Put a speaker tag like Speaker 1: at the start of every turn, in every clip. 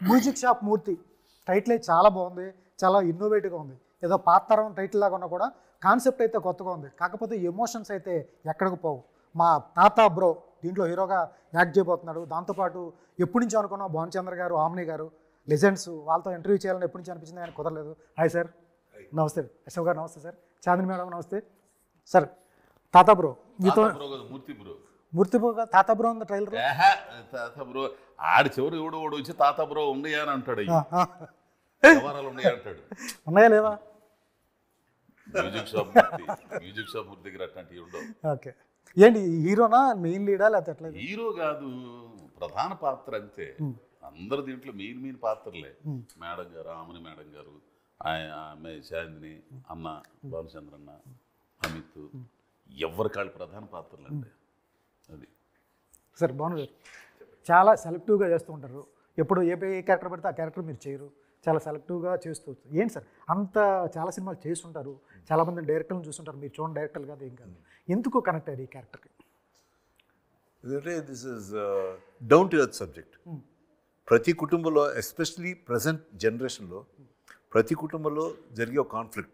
Speaker 1: Music shop మూర్తి title అయితే చాలా బాగుంది చాలా ఇన్నోవేటివ్గా ఉంది ఏదో పాత తరం టైటిల్ లాగా ఉన్నా కూడా కాన్సెప్ట్ అయితే కొత్తగా ఉంది కాకపోతే ఎమోషన్స్ అయితే ఎక్కడికి పోవు మా తాత బ్రో దీంట్లో హీరోగా యాక్ట్ చేయబోతున్నాడు దాంతోపాటు ఎప్పటి నుంచో అనుకున్నాం భాన్ చంద్ర గారు ఆమ్ని గారు లెజెండ్స్ వాళ్ళతో ఇంటర్వ్యూ చేయాలని ఎప్పటి నుంచి అనిపించింది కానీ కుదరలేదు హాయ్ సార్ నమస్తే అశోక్ గారు నమస్తే సార్ చాందిని మేడం నమస్తే సార్ తాత బ్రో మీతో
Speaker 2: తాత బ్రో కాదు, మూర్తి బ్రో
Speaker 1: మూర్తి బ్రో గా- తాత బ్రో ఉంది ట్రైలర్
Speaker 2: ఏహే, తాత బ్రో ఆడి చివరి ఎవడు ఓడు వచ్చి తాత బ్రో ఉన్నాయా అని అంటాడు అయ్యి. వ్యవహారాలు ఉన్నాయా అంటాడు
Speaker 1: ఉన్నాయా లేవా
Speaker 2: music shop Murthy music shop Murthy దగ్గర అట్లాంటివి ఉండవు
Speaker 1: ఓకే ఏంటి హీరోనా మెయిన్ లీడా లేకపోతే ఎట్లా
Speaker 2: హీరో కాదు ప్రధాన పాత్ర అంతే అందరు దీంట్లో మెయిన్ మెయిన్ పాత్రలే మేడం గారు ఆమని మేడం గారు ఆయ- ఆమె శాంతిని అన్న భానుచంద్రన్న అమిత్ ఎవరి కాళ్ళు ప్రధాన పాత్రలు అండి అది
Speaker 1: సార్ భాను గారు చాలా సెలెక్టివ్గా చేస్తూ ఉంటారు ఎప్పుడు ఏ ఏ క్యారెక్టర్ పెడితే ఆ క్యారెక్టర్ మీరు చేయరు చాలా సెలెక్టివ్గా చేస్తూ ఏంటి సార్ అంత చాలా సినిమాలు చేస్తుంటారు చాలామంది డైరెక్టర్లను చూస్తుంటారు మీరు చూడండి డైరెక్టర్ కాదు ఏం కాదు ఎందుకు కనెక్ట్ అయ్యారు ఈ క్యారెక్టర్కి
Speaker 3: ఎందుకంటే this is down to earth subject ప్రతి కుటుంబంలో ఎస్పెషలీ ప్రజెంట్ జనరేషన్లో ప్రతి కుటుంబంలో జరిగే ఒక కాన్ఫ్లిక్ట్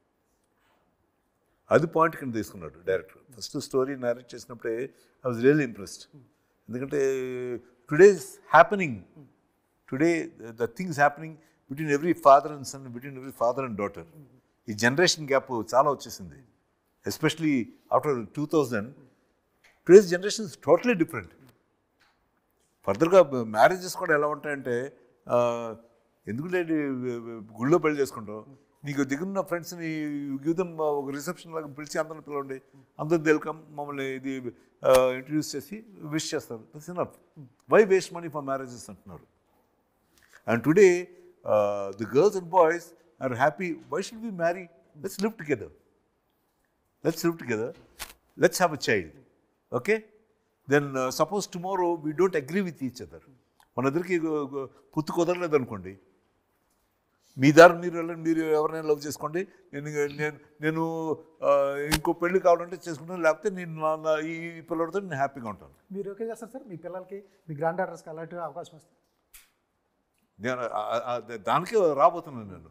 Speaker 3: అది పాయింట్ కింద తీసుకున్నాడు డైరెక్టర్ ఫస్ట్ స్టోరీ narrate చేసినప్పుడే ఐ వాజ్ రియల్లీ ఇంప్రెస్డ్ ఎందుకంటే today happening today the things happening between every father and son between every father and daughter ఈ జనరేషన్ గ్యాప్ చాలా వచ్చేసింది especially after two thousand today's generation is totally different ఫర్దర్గా marriages కూడా ఎలా ఉంటాయంటే ఆ, ఎందుకు లేని గుళ్ళో పెళ్లి చేసుకుంటాం నీకు దిగున్న ఫ్రెండ్స్ని గివ్ ఒక రిసెప్షన్ లాగా పిలిచి అందరిని పిలవండి అందరు వెల్కమ్ మమ్మల్ని ఇది ఇంట్రడ్యూస్ చేసి విష్ చేస్తారు that's enough why waste money for marriages అంటున్నారు and today the girls and boys are happy why should we marry let's live together let's live together let's have a child okay then suppose tomorrow we don't agree with each other మన ఇద్దరికి పుత్తు కుదరలేదు అనుకోండి మీ దారి మీరు వెళ్ళండి మీరు ఎవరైనా love చేసుకోండి నేను నేను నేను ఆ, ఇంకో పెళ్లి కావాలంటే చేసుకుంటాను లేకపోతే నేను నా- నా ఈ పిల్లడితో నేను హ్యాపీగా ఉంటాను
Speaker 1: మీరు ఓకే చేస్తారు సార్ మీ పిల్లలకి మీ గ్రాండ్ డాటర్స్కి అలాంటి అవకాశం వస్తే
Speaker 3: నేను ఆ- ఆ- దానికే రాబోతున్నాను నేను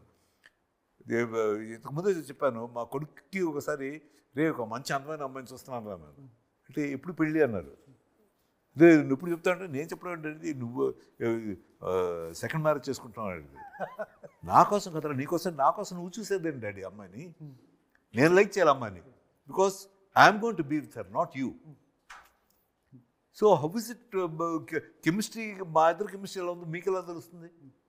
Speaker 3: ఏ- ఇంతకుముందే చెప్పాను మా కొడుక్కి ఒకసారి రే ఒక మంచి అందమైన అమ్మాయిని చూస్తున్నాను రా నేను అంటే ఎప్పుడు పెళ్ళి అన్నారు రే నువ్వు ఇప్పుడు చెప్తానంటే నేను చెప్పడం ఏంటంటే నువ్వు సెకండ్ మ్యారేజ్ చేసుకుంటున్నావు అడిగింది నా కోసం కదరా నీ కోసం నా కోసం నువ్వు చూసేదేంటి డాడీ అమ్మాయిని నేను లైక్ చేయాలి అమ్మాయిని because I'm going to be with her not you so how is it chemistry మా ఇద్దరు కెమిస్ట్రీ ఎలా ఉందో మీకు ఎలా తెలుస్తుంది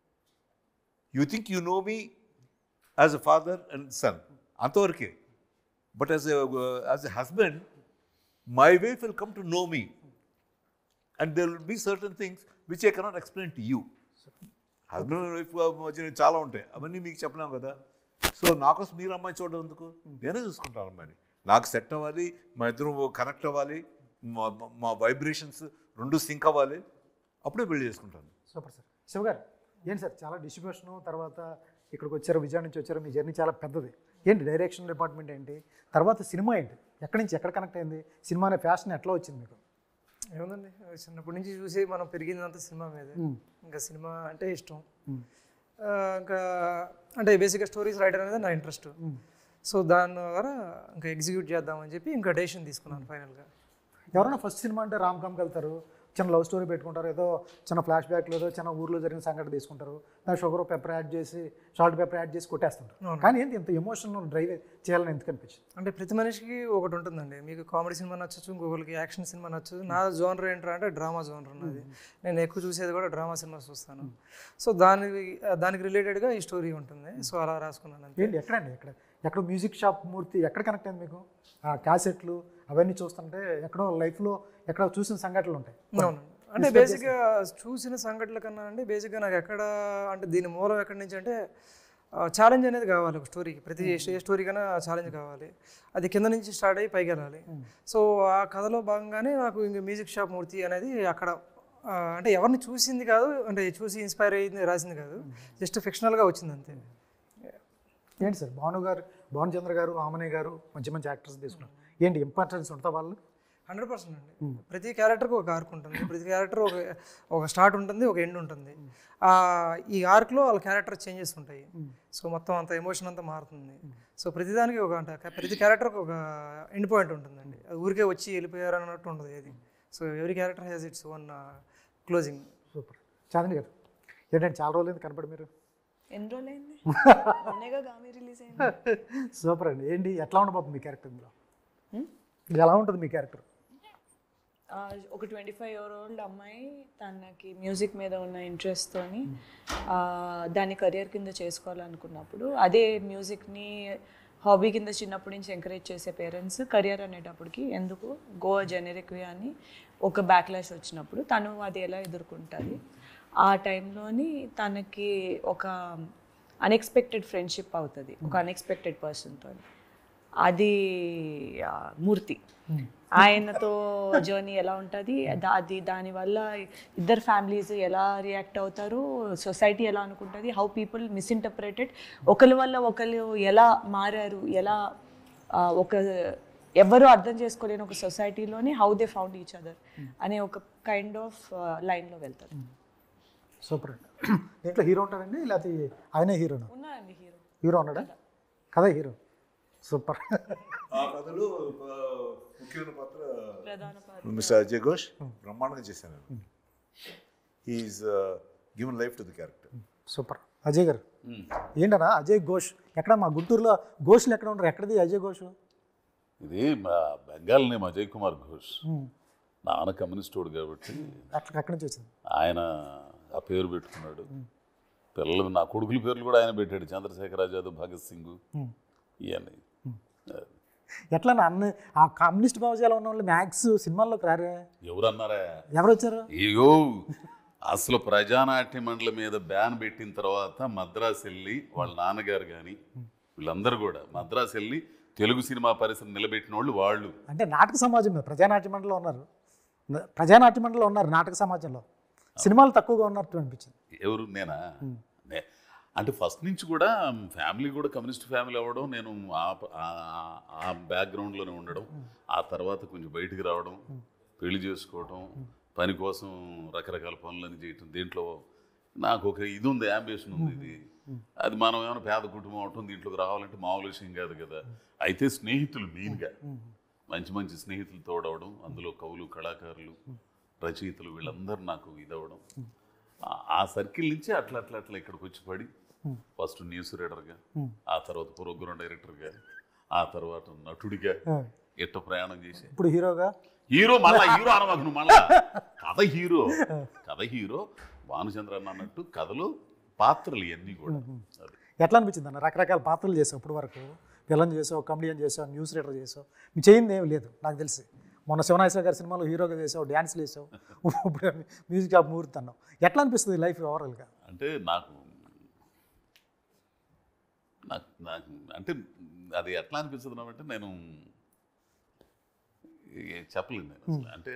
Speaker 3: you think you know me as a father and son అంతవరకే but as as a husband my wife will come to know me and there will be certain things which I cannot explain to you husband and wife మధ్య చాలా ఉంటాయి అవన్నీ మీకు చెప్పలేము కదా so నా కోసం మీరు అమ్మాయి చూడడం ఎందుకు నేనే చూసుకుంటాను అమ్మాయిని నాకు సెట్ అవ్వాలి మా ఇద్దరు కనెక్ట్ అవ్వాలి మా మా వైబ్రేషన్స్ రెండు సింక్ అవ్వాలి అప్పుడే పెళ్లి చేసుకుంటాను
Speaker 1: సూపర్ సార్ శివ గారు ఏంటి సార్ చాలా డిస్ట్రిబ్యూషను తర్వాత ఇక్కడికి వచ్చారు విజయవాడ నుంచి వచ్చారు మీ జర్నీ చాలా పెద్దది ఏంటి డైరెక్షన్ డిపార్ట్మెంట్ ఏంటి తర్వాత సినిమా ఏంటి ఎక్కడి నుంచి ఎక్కడ కనెక్ట్ అయింది సినిమా అనే ఫ్యాషన్ ఎట్లా వచ్చింది మీకు
Speaker 4: ఏముందండి చిన్నప్పటి నుంచి చూసి మనం పెరిగిందంతా సినిమా మీదే ఇంకా సినిమా అంటే ఇష్టం ఆ, ఇంకా అంటే బేసిక్గా స్టోరీస్ రైటర్ అనేది నా ఇంట్రెస్ట్ సో దాని ద్వారా ఇంకా ఎగ్జిక్యూట్ చేద్దామని చెప్పి ఇంకా డెసిషన్ తీసుకున్నాను ఫైనల్గా
Speaker 1: ఎవరైనా ఫస్ట్ సినిమా అంటే రామ్ కామ్కి వెళ్తారు చిన్న లవ్ స్టోరీ పెట్టుకుంటారు ఏదో చిన్న ఫ్లాష్ బ్యాక్లో ఏదో చిన్న ఊర్లో జరిగిన సంఘటన తీసుకుంటారు దాని షుగర్ పెప్పర్ యాడ్ చేసి సాల్ట్ పెప్పర్ యాడ్ చేసి కొట్టేస్తుంటారు కానీ ఏంటి ఇంత ఎమోషనల్ డ్రైవ్ చేయాలని ఎందుకు అనిపించింది
Speaker 4: అంటే ప్రతి మనిషికి ఒకటి ఉంటుందండి మీకు కామెడీ సినిమా నచ్చచ్చు ఇంకొకరికి యాక్షన్ సినిమా నచ్చదు నా జోనర్ ఏంటంటే అంటే డ్రామా జోనర్ నాది నేను ఎక్కువ చూసేది కూడా డ్రామా సినిమాస్ చూస్తాను సో దానికి దానికి రిలేటెడ్గా ఈ స్టోరీ ఉంటుంది సో అలా రాసుకున్నాను అంతే
Speaker 1: ఏంటి ఎక్కడండి ఎక్కడ ఎక్కడ మ్యూజిక్ షాప్ మూర్తి ఎక్కడ కనెక్ట్ అయింది మీకు ఆ క్యాసెట్లు అవన్నీ చూస్తుంటే ఎక్కడో లైఫ్లో ఎక్కడ చూసిన సంఘటనలు ఉంటాయి
Speaker 4: అవును అంటే బేసిక్గా చూసిన సంఘటనల కన్నా అండి బేసిక్గా నాకు ఎక్కడ అంటే దీని మూలం ఎక్కడి నుంచి అంటే ఛాలెంజ్ అనేది కావాలి ఒక స్టోరీకి ప్రతి ఏ స్టోరీ కన్నా ఛాలెంజ్ కావాలి అది కింద నుంచి స్టార్ట్ అయ్యి పైకి వెళ్ళాలి సో ఆ కథలో భాగంగానే నాకు ఇంక మ్యూజిక్ షాప్ మూర్తి అనేది అక్కడ ఆ, అంటే ఎవరిని చూసింది కాదు అంటే చూసి ఇన్స్పైర్ అయ్యింది రాసింది కాదు జస్ట్ ఫిక్షనల్గా వచ్చింది అంతే
Speaker 1: ఏంటి సార్ భాను గారు భాను చంద్ర గారు ఆమనే గారు మంచి మంచి యాక్టర్స్ తీసుకున్నారు ఏంటి ఇంపార్టెన్స్ ఉంటుందా వాళ్ళు
Speaker 4: హండ్రెడ్ పర్సెంట్ అండి ప్రతి క్యారెక్టర్కి ఒక ఆర్క్ ఉంటుంది ప్రతి క్యారెక్టర్ ఒక ఒక స్టార్ట్ ఉంటుంది ఒక ఎండ్ ఉంటుంది ఆ, ఈ ఆర్క్లో వాళ్ళ క్యారెక్టర్ చేంజెస్ ఉంటాయి సో మొత్తం అంత ఎమోషన్ అంతా మారుతుంది సో ప్రతిదానికి ఒక అంటే ప్రతి క్యారెక్టర్కి ఒక ఎండ్ పాయింట్ ఉంటుందండి అది ఊరికే వచ్చి వెళ్ళిపోయారు అన్నట్టు ఉండదు ఏది సో ఎవరి character has its own closing
Speaker 1: super Chandini garu ఏంటంటే చాలా రోజులైంది కనపడి మీరు
Speaker 5: ఎన్ని రోజులైంది మొన్నేగా గామి రిలీజ్ అయింది
Speaker 1: సూపర్ అండి ఏంటి ఎట్లా ఉండబోతుంది మీ క్యారెక్టర్ ఇందులో ఎలా ఉంటుంది మీ క్యారెక్టర్
Speaker 5: ఆ, ఒక ట్వంటీ ఫైవ్ ఇయర్ ఓల్డ్ అమ్మాయి తనకి మ్యూజిక్ మీద ఉన్న ఇంట్రెస్ట్తోని దాన్ని కెరియర్ కింద చేసుకోవాలనుకున్నప్పుడు అదే మ్యూజిక్ని హాబీ కింద చిన్నప్పటి నుంచి ఎంకరేజ్ చేసే పేరెంట్స్ కెరియర్ అనేటప్పటికి ఎందుకు గో జెనరిక్ వే అని ఒక బ్యాక్లాష్ వచ్చినప్పుడు తను అది ఎలా ఎదుర్కొంటుంది ఆ టైంలోని తనకి ఒక అన్ఎక్స్పెక్టెడ్ ఫ్రెండ్షిప్ అవుతుంది ఒక అన్ఎక్స్పెక్టెడ్ పర్సన్తో అది ఆ, మూర్తి ఆయనతో జర్నీ ఎలా ఉంటుంది అది దానివల్ల ఇద్దరు ఫ్యామిలీస్ ఎలా రియాక్ట్ అవుతారు సొసైటీ ఎలా అనుకుంటుంది హౌ పీపుల్ మిస్ఇంటర్ప్రిటెడ్ ఒకరి వల్ల ఒకరు ఎలా మారారు ఎలా ఆ, ఒక ఎవరు అర్థం చేసుకోలేని ఒక సొసైటీలోని how they found each other అనే ఒక కైండ్ ఆఫ్ లైన్లో వెళ్తారు
Speaker 1: సూపర్ అండి దీంట్లో హీరో ఉంటాడండి లేకపోతే ఆయనే హీరోనా
Speaker 5: ఉన్నాయండి హీరో
Speaker 1: హీరో ఉన్నాడా కదా హీరో సూపర్
Speaker 3: ఆ కథలో ఒక ముఖ్యమైన పాత్ర
Speaker 5: ప్రధాన పాత్ర
Speaker 3: మిస్టర్ అజయ్ ఘోష్ బ్రహ్మాండంగా చేశాను he's given life to the character
Speaker 1: super Ajay garu ఏంటన్నా అజయ్ ఘోష్ ఎక్కడ మా గుంటూరులో ఘోష్లు ఎక్కడ ఉంటారు ఎక్కడిది అజయ్ ఘోష్
Speaker 2: ఇది మా బెంగాల్ నేమ్ అజయ్ కుమార్ ఘోష్ నాన్న కమ్యూనిస్టోడు కాబట్టి
Speaker 1: అట్లా ఎక్కడి నుంచి వచ్చింది
Speaker 2: ఆయన ఆ పేరు పెట్టుకున్నాడు పిల్లలు నా కొడుకుల పేర్లు కూడా ఆయన పెట్టాడు చంద్రశేఖర్ ఆజాద్ భగత్ సింగ్ ఇవన్నీ
Speaker 1: ఎట్లా నా అన్ని ఆ కమ్యూనిస్ట్ భావజాలం ఉన్న వాళ్ళు మ్యాక్స్ సినిమాల్లోకి రారే
Speaker 2: ఎవరు అన్నారా
Speaker 1: ఎవరు వచ్చారు
Speaker 2: అయ్యో అసలు ప్రజానాట్య మండలి మీద బ్యాన్ పెట్టిన తర్వాత మద్రాసు వెళ్ళి వాళ్ళ నాన్నగారు కానీ వీళ్ళందరూ కూడా మద్రాసు వెళ్ళి తెలుగు సినిమా పరిశ్రమ నిలబెట్టిన వాళ్ళు వాళ్ళు
Speaker 1: అంటే నాటక సమాజం మీద ప్రజానాట్య మండలిలో ఉన్నారు ప్రజానాట్య మండలిలో ఉన్నారు నాటక సమాజంలో సినిమాలు తక్కువగా ఉన్నట్టు అనిపించింది
Speaker 2: ఎవరు నేనా నే- అంటే ఫస్ట్ నుంచి కూడా ఫ్యామిలీ కూడా కమ్యూనిస్ట్ ఫ్యామిలీ అవ్వడం నేను ఆ ఆ- ఆ బ్యాక్గ్రౌండ్లోనే ఉండడం ఆ తర్వాత కొంచెం బయటికి రావడం పెళ్లి చేసుకోవడం పని కోసం రకరకాల పనులని చేయటం దీంట్లో నాకు ఒక ఇది ఉంది అంబిషన్ ఉంది ఇది అది మనం ఏమైనా పేద కుటుంబం అవటం దీంట్లోకి రావాలంటే మామూలు విషయం కాదు కదా అయితే స్నేహితులు మెయిన్గా మంచి మంచి స్నేహితులు తోడవడం అందులో కవులు కళాకారులు రచయితలు వీళ్ళందరూ నాకు ఇదవడం ఆ- ఆ సర్కిల్ నుంచి అట్లా అట్లా అట్లా ఇక్కడికి వచ్చి పడి ఫస్ట్ న్యూస్ రీడర్గా ఆ తర్వాత ప్రోగ్రామ్ డైరెక్టర్గా ఆ తర్వాత నటుడిగా ఎట్ట ప్రయాణం చేసి
Speaker 1: ఇప్పుడు హీరోగా
Speaker 2: హీరో మళ్ళా హీరో అనమాకు నువ్వు మళ్ళా కథ హీరో కథ హీరో భానుచంద్ర అన్న అన్నట్టు కథలు పాత్రలు ఇవన్నీ కూడా అది
Speaker 1: ఎట్లా అనిపించింది అన్న రకరకాల పాత్రలు చేసావు ఇప్పుడు వరకు విలన్ చేసావు కమెడియన్ చేసావు న్యూస్ రీడర్ చేసావు మీ చేయింది ఏమి లేదు నాకు తెలిసి మొన్న శివనాశ్వర గారి సినిమాలో హీరోగా చేసావు డ్యాన్స్లు వేసావు ఇప్పుడు మ్యూజిక్ ఆఫ్ మూర్తి అన్నావు ఎట్లా అనిపిస్తుంది లైఫ్ ఓవరాల్గా
Speaker 2: అంటే నాకు నాకు నాకు అంటే అది ఎట్లా అనిపిస్తుంది అంటే నేను ఏ- చెప్పలేను నేను అసలు అంటే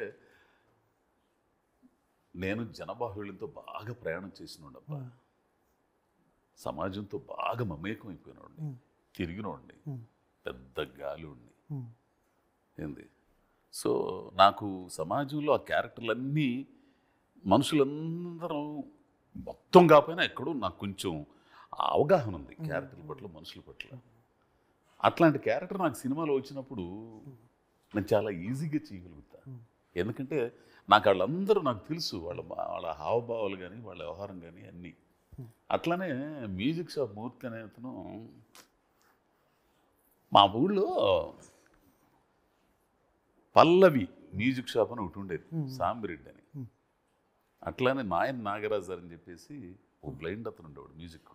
Speaker 2: నేను జనబాహుళ్యంతో బాగా ప్రయాణం చేసినోడబ్బా సమాజంతో బాగా మమేకం అయిపోయినోడిని తిరిగినోడిని పెద్ద గాలి ఉండి ఏంది సో నాకు సమాజంలో ఆ క్యారెక్టర్లన్నీ మనుషులందరం మొత్తం కాకపోయినా ఎక్కడో నాకు కొంచెం ఆ అవగాహన ఉంది క్యారెక్టర్ల పట్ల మనుషుల పట్ల అట్లాంటి క్యారెక్టర్ నాకు సినిమాలో వచ్చినప్పుడు నేను చాలా ఈజీగా చేయగలుగుతా ఎందుకంటే నాకు వాళ్ళందరూ నాకు తెలుసు వాళ్ళ మా- వాళ్ళ హావభావాలు కానీ వాళ్ళ వ్యవహారం కానీ అన్నీ అట్లానే మ్యూజిక్ షాప్ మూర్తి అనే అతను మా ఊళ్ళో పల్లవి మ్యూజిక్ షాప్ అని ఒకటి ఉండేది సాంబిరెడ్డి అని అట్లానే నాయన్ నాగరాజు అని చెప్పేసి ఓ బ్లైండ్ అతను ఉండేవాడు మ్యూజిక్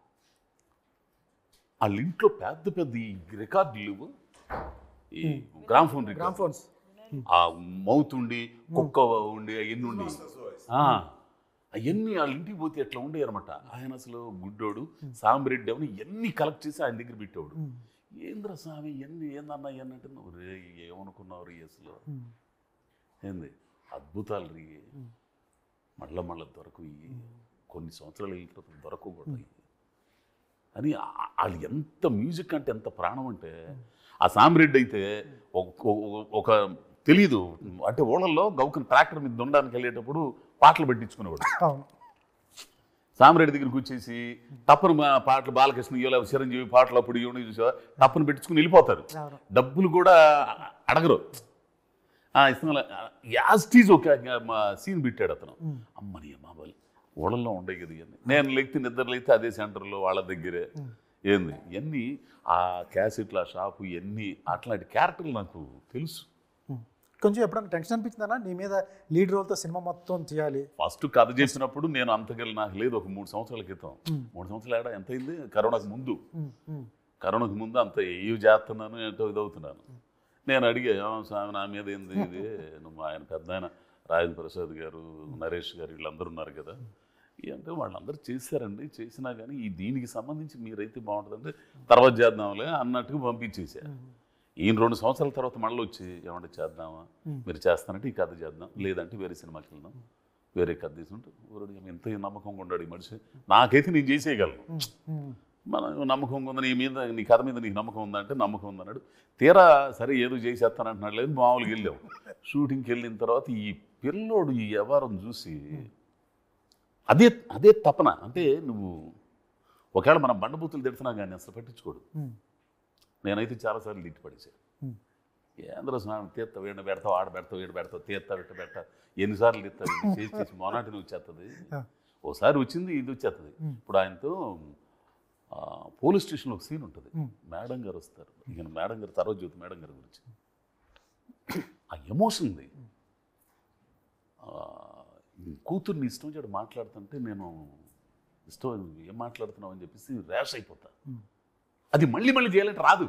Speaker 2: వాళ్ళ ఇంట్లో పెద్ద పెద్ద ఈ రికార్డులు ఈ గ్రామ్ ఫోన్
Speaker 1: గ్రామ్ ఫోన్స్
Speaker 2: ఆ మౌత్ ఉండి కుక్క ఉండి అవన్నీ ఉండి అవన్నీ వాళ్ళ ఇంటికి పోతే ఎట్లా ఉండే అనమాట ఆయన అసలు గుడ్డోడు సాంబిరెడ్డి అని ఎన్ని కలెక్ట్ చేసి ఆయన దగ్గర పెట్టేవాడు ఏంద్ర స్వామి ఎన్ని ఏందన్నా అంటే నువ్వు రే ఏమనుకున్నావు రీ అసలు ఏంది అద్భుతాలు రీ మళ్ళా మళ్ళా దొరకు ఇయ్యి. కొన్ని సంవత్సరాలు అయిన తర్వాత దొరకవు కూడా ఇయ్యి. అని ఆ- వాళ్ళు ఎంత మ్యూజిక్ అంటే ఎంత ప్రాణం అంటే ఆ సామిరెడ్డి అయితే ఒక- ఒక- ఒక తెలియదు అంటే ఊళ్ళల్లో గౌకన్ ట్రాక్టర్ మీద దుండడానికి వెళ్ళేటప్పుడు పాటలు పెట్టించుకునేవాడు
Speaker 1: అవును
Speaker 2: సామిరెడ్డి దగ్గరికి వచ్చేసి తప్పను మా పాటలు బాలకృష్ణ ఇవ్వలే చిరంజీవి పాటలు అప్పుడు ఇవ్వని చూసా తప్పను పెట్టించుకుని వెళ్ళిపోతారు
Speaker 1: అవును.
Speaker 2: డబ్బులు కూడా అడగరు ఆ, ఇస్తాం యాస్టీజ్ ఒక మా సీన్ పెట్టాడు అతను అమ్మని అమ్మ వాళ్ళు ఊళ్ళల్లో ఉండే కదా ఇవన్నీ నేను లెక్తే నిద్ర లేతే అదే సెంటర్లో వాళ్ళ దగ్గరే ఏంది ఇవన్నీ ఆ క్యాసెట్లు ఆ షాపు ఇవన్నీ అట్లాంటి క్యారెక్టర్లు నాకు తెలుసు
Speaker 1: ఉమ్. కొంచెం ఎప్పుడైనా టెన్షన్ అనిపించిందా నీ మీద లీడ్ రోల్తో సినిమా మొత్తం తీయాలి
Speaker 2: ఫస్ట్ కథ చేసినప్పుడు నేను అంతకెళ్ళి నాకు లేదు ఒక మూడు సంవత్సరాల క్రితం మూడు సంవత్సరాల ఏడా ఎంత అయింది కరోనాకు ముందు
Speaker 1: ఉమ్, ఉమ్,
Speaker 2: కరోనాకు ముందు అంత ఏవి చేస్తున్నాను ఏంటో ఇదవుతున్నాను నేను అడిగా "ఏమో స్వామి నా మీద ఏంది ఇది నువ్వు ఆయన పెద్ద ఆయన రాజేంద్ర ప్రసాద్ గారు నరేష్ గారు వీళ్ళందరూ ఉన్నారు కదా అంటే వాళ్ళందరూ చేశారండి చేసినా కానీ ఈ దీనికి సంబంధించి మీరైతే బాగుంటుందంటే తర్వాత చేద్దాంలే అన్నట్టుగా పంపించేసా ఈయన రెండు సంవత్సరాల తర్వాత మళ్ళీ వచ్చి ఏమంటే చేద్దామా మీరు చేస్తానంటే ఈ కథ చేద్దాం లేదంటే వేరే సినిమాకి వెళ్దాం వేరే కథ తీసుకుంటే ఊరుడు ఎంత నమ్మకంగా ఉన్నాడు ఈ మనిషి నాకైతే నేను చేసేయగలను
Speaker 1: ఉమ్,
Speaker 2: మన నమ్మకం ఉందా నీ మీద నీ కథ మీద నీకు నమ్మకం ఉందా అంటే నమ్మకం ఉందన్నాడు తీరా సరే ఏదో చేసేస్తాను అంటున్నాడు లేదు మామూలుగా వెళ్ళాం షూటింగ్కి వెళ్ళిన తర్వాత ఈ పిల్లోడు ఈ వ్యవహారం చూసి అదే అదే తపన అంటే నువ్వు ఒకవేళ మనం బండబూతులు తిడుతున్నా కానీ అసలు పట్టించుకోడు
Speaker 1: ఉమ్,
Speaker 2: నేనైతే చాలాసార్లు తిట్టి పడేసాను
Speaker 1: ఉమ్.
Speaker 2: ఏంద్ర స్వామి తీత్త వీడిని పెడతావు ఆడ పెడతావు వీడు పెడతావు తీత్త విట్ట పెట్ట ఎన్నిసార్లు తీస్తావు వీడిని చేసి చేసి మొనాటిని వచ్చేస్తుంది
Speaker 1: ఆ.
Speaker 2: ఓసారి వచ్చింది ఇది వచ్చేస్తుంది ఇప్పుడు ఆయనతో ఆ, పోలీస్ స్టేషన్లో ఒక సీన్ ఉంటుంది మేడం గారు వస్తారు ఇక మేడం గారు తర్వాత జ్యోతి మేడం గారి గురించి ఆ ఎమోషన్ ఉంది ఆ, ఈ కూతుర్ని ఇష్టం వచ్చాడు మాట్లాడుతుంటే నేను ఇష్టం ఏం మాట్లాడుతున్నావు అని చెప్పేసి ర్యాష్ అయిపోతా అది మళ్ళీ మళ్ళీ చేయాలంటే రాదు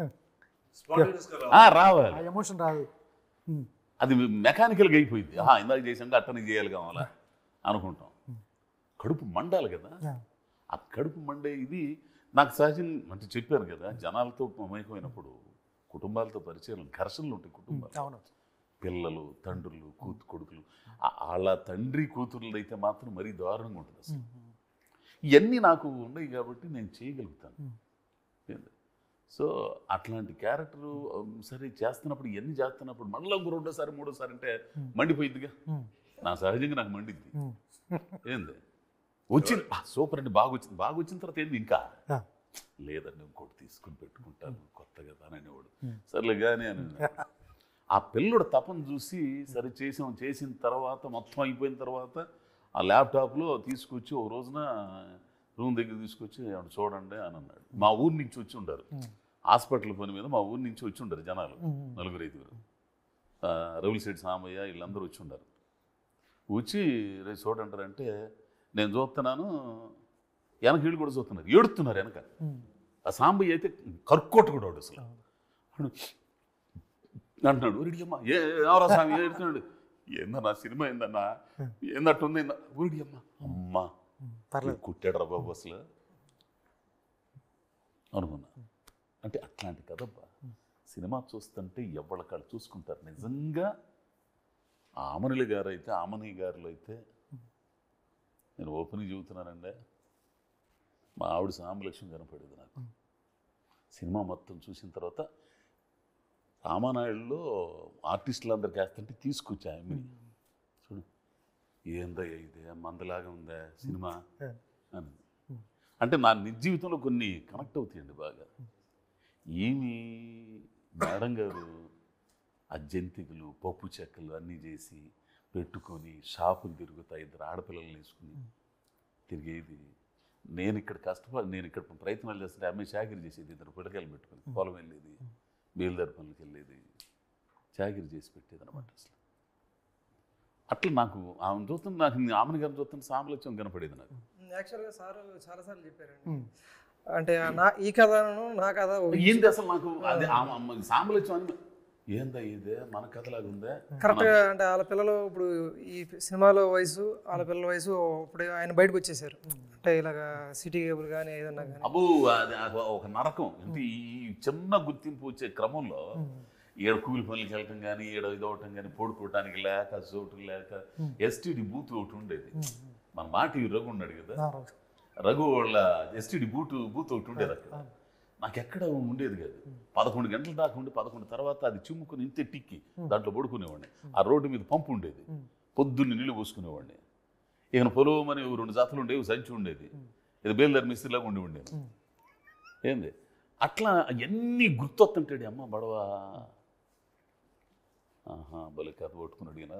Speaker 2: ఆ, రావాలి
Speaker 1: ఆ ఎమోషన్ రాదు ఉమ్,
Speaker 2: అది మెకానికల్గా అయిపోయింది ఆహా ఇందాక చేసాక అట్టని చేయాలి కావాలా అనుకుంటాం కడుపు మండాలి కదా
Speaker 1: Yeah.
Speaker 2: ఆ కడుపు మండే ఇది నాకు సహజం అంటే చెప్పాను కదా జనాలతో మమైకమైనప్పుడు కుటుంబాలతో పరిచయం ఘర్షణలు ఉంటాయి కుటుంబాలు
Speaker 1: అవును
Speaker 2: పిల్లలు తండ్రులు కూతు కొడుకులు ఆ- వాళ్ళ తండ్రి కూతుర్లు అయితే మాత్రం మరీ దారుణంగా ఉంటుంది అసలు ఇవన్నీ నాకు ఉన్నాయి కాబట్టి నేను చేయగలుగుతాను ఏంది? సో అట్లాంటి క్యారెక్టరు సరే చేస్తున్నప్పుడు ఇవన్నీ చేస్తున్నప్పుడు మళ్ళీ ఇంకో రెండోసారి మూడోసారి అంటే మండిపోయిద్దిగా
Speaker 1: ఉమ్,
Speaker 2: నా సహజంగా నాకు మండిద్ది
Speaker 1: ఉమ్.
Speaker 2: ఏంది వచ్చింది "ఆ, సూపర్ అండి బాగా వచ్చింది బాగా వచ్చిన తర్వాత ఏంది ఇంకా
Speaker 1: ఆ,
Speaker 2: లేదండి ఇంకోటి తీసుకుని పెట్టుకుంటాను కొత్తగా అని అనేవాడు సర్లే కానీ అని ఆ పిల్లడు తపన చూసి సరే చేసాం చేసిన తర్వాత మొత్తం అయిపోయిన తర్వాత ఆ ల్యాప్టాప్లో తీసుకొచ్చి ఒక రోజున రూమ్ దగ్గర తీసుకొచ్చి "ఏమండి చూడండి అని అన్నాడు మా ఊరు నుంచి వచ్చి ఉండారు హాస్పిటల్ పని మీద మా ఊరు నుంచి వచ్చి ఉండరు జనాలు నలుగురు ఐదుగురు ఆ, రవిశెట్టి సామయ్య వీళ్ళందరూ వచ్చి ఉండారు వచ్చి రేపు చూడంటారంటే నేను చూస్తున్నాను వెనక వీళ్ళు కూడా చూస్తున్నారు ఏడుతున్నారు వెనక ఆ సాంబయ్య అయితే కర్కోట కూడా వాడు అసలు వాడు అంటున్నాడు ఊరిడియమ్మ ఏ ఎవరా స్వామి ఏడుతున్నాడు ఏందన్నా సినిమా ఏందన్నా ఏందట్టుంది ఏందా ఊరిడియమ్మ అమ్మా
Speaker 1: పర్లేదు
Speaker 2: కుట్టాడరా బాబు అసలు అనుకున్నా అంటే అట్లాంటి కదబ్బా సినిమా చూస్తుంటే ఎవళ్ళకాళ్ళు చూసుకుంటారు నిజంగా ఆ ఆమనుల గారు అయితే ఆమని గారులు అయితే నేను ఓపెన్గా చెబుతున్నానండి మా ఆవిడ సాంబలక్ష్మి కనపడేది నాకు సినిమా మొత్తం చూసిన తర్వాత రామానాయుడులో ఆర్టిస్టులు అందరికి వేస్తుంటే తీసుకొచ్చా ఆమెని చూడు ఏందయ్యా ఇదే మందలాగా ఉందా సినిమా అని అంటే నా నిజ జీవితంలో కొన్ని కనెక్ట్ అవుతాయండి బాగా ఏమి మేడం గారు ఆ జంతికలు పప్పు చెక్కలు అన్నీ చేసి పెట్టుకొని షాపులు తిరుగుతా ఇద్దరు ఆడపిల్లలు వేసుకుని తిరిగేది నేను ఇక్కడ కష్టపడి నేను ఇక్కడ ప్రయత్నాలు చేస్తుంటే అమ్మాయి చాకరీ చేసేది ఇద్దరు పిల్లకాయలు పెట్టుకుని పొలం వెళ్ళేది బేల్దారి పనులకి వెళ్ళేది చాకరీ చేసి పెట్టేది అనమాట అసలు అట్లా నాకు ఆమెను చూస్తుంటే నాకు ఆమెను గారిని చూస్తుంటే సామలక్ష్యం కనపడేది నాకు
Speaker 4: యాక్చువల్గా సార్ చాలాసార్లు చెప్పారండి అంటే నా ఈ కథను నా కథ
Speaker 2: ఏంది అసలు నాకు అదే ఆమె- ఆమె సామలక్ష్యం అని ఏందా ఇదే మన కథలాగా ఉందా
Speaker 4: కరెక్ట్గా అంటే వాళ్ళ పిల్లలు ఇప్పుడు ఈ సినిమాలో వయసు వాళ్ళ పిల్లల వయసు ఇప్పుడు ఆయన బయటకు వచ్చేసారు అంటే ఇలాగా సిటీ కేబుల్ కానీ ఏదన్నా కానీ
Speaker 2: అబ్బో అది అది ఒక నరకం అంటే ఈ చిన్న గుర్తింపు వచ్చే క్రమంలో ఏడు కూలి పనులకి వెళ్ళటం కానీ ఏడో ఇదవటం కానీ పడుకోవటానికి లేక చోటు లేక ఎస్టీడీ బూత్ ఒకటి ఉండేది మన మాట ఈ రఘు ఉన్నాడు కదా
Speaker 1: ఆ, రైట్.
Speaker 2: రఘు వాళ్ళ ఎస్టీడీ బూట్ బూత్ ఒకటి ఉండేది అక్కడ నాకు ఎక్కడ ఉండేది కాదు పదకొండు గంటల దాకా ఉండి పదకొండు తర్వాత అది చిమ్ముకుని ఇంతే టిక్కి దాంట్లో పడుకునేవాడిని ఆ రోడ్డు మీద పంపు ఉండేది పొద్దున్నే నీళ్ళు పోసుకునేవాడిని ఇక పొలవమని రెండు జాతలు ఉండేవి సంచి ఉండేది ఇది బేల్దారి మిస్త్రిలాగా ఉండి ఉండేది ఏంది అట్లా అవన్నీ గుర్తొస్తుంటాడు అమ్మ బడవ ఆహా భలే కథ పట్టుకున్నాడు ఈయన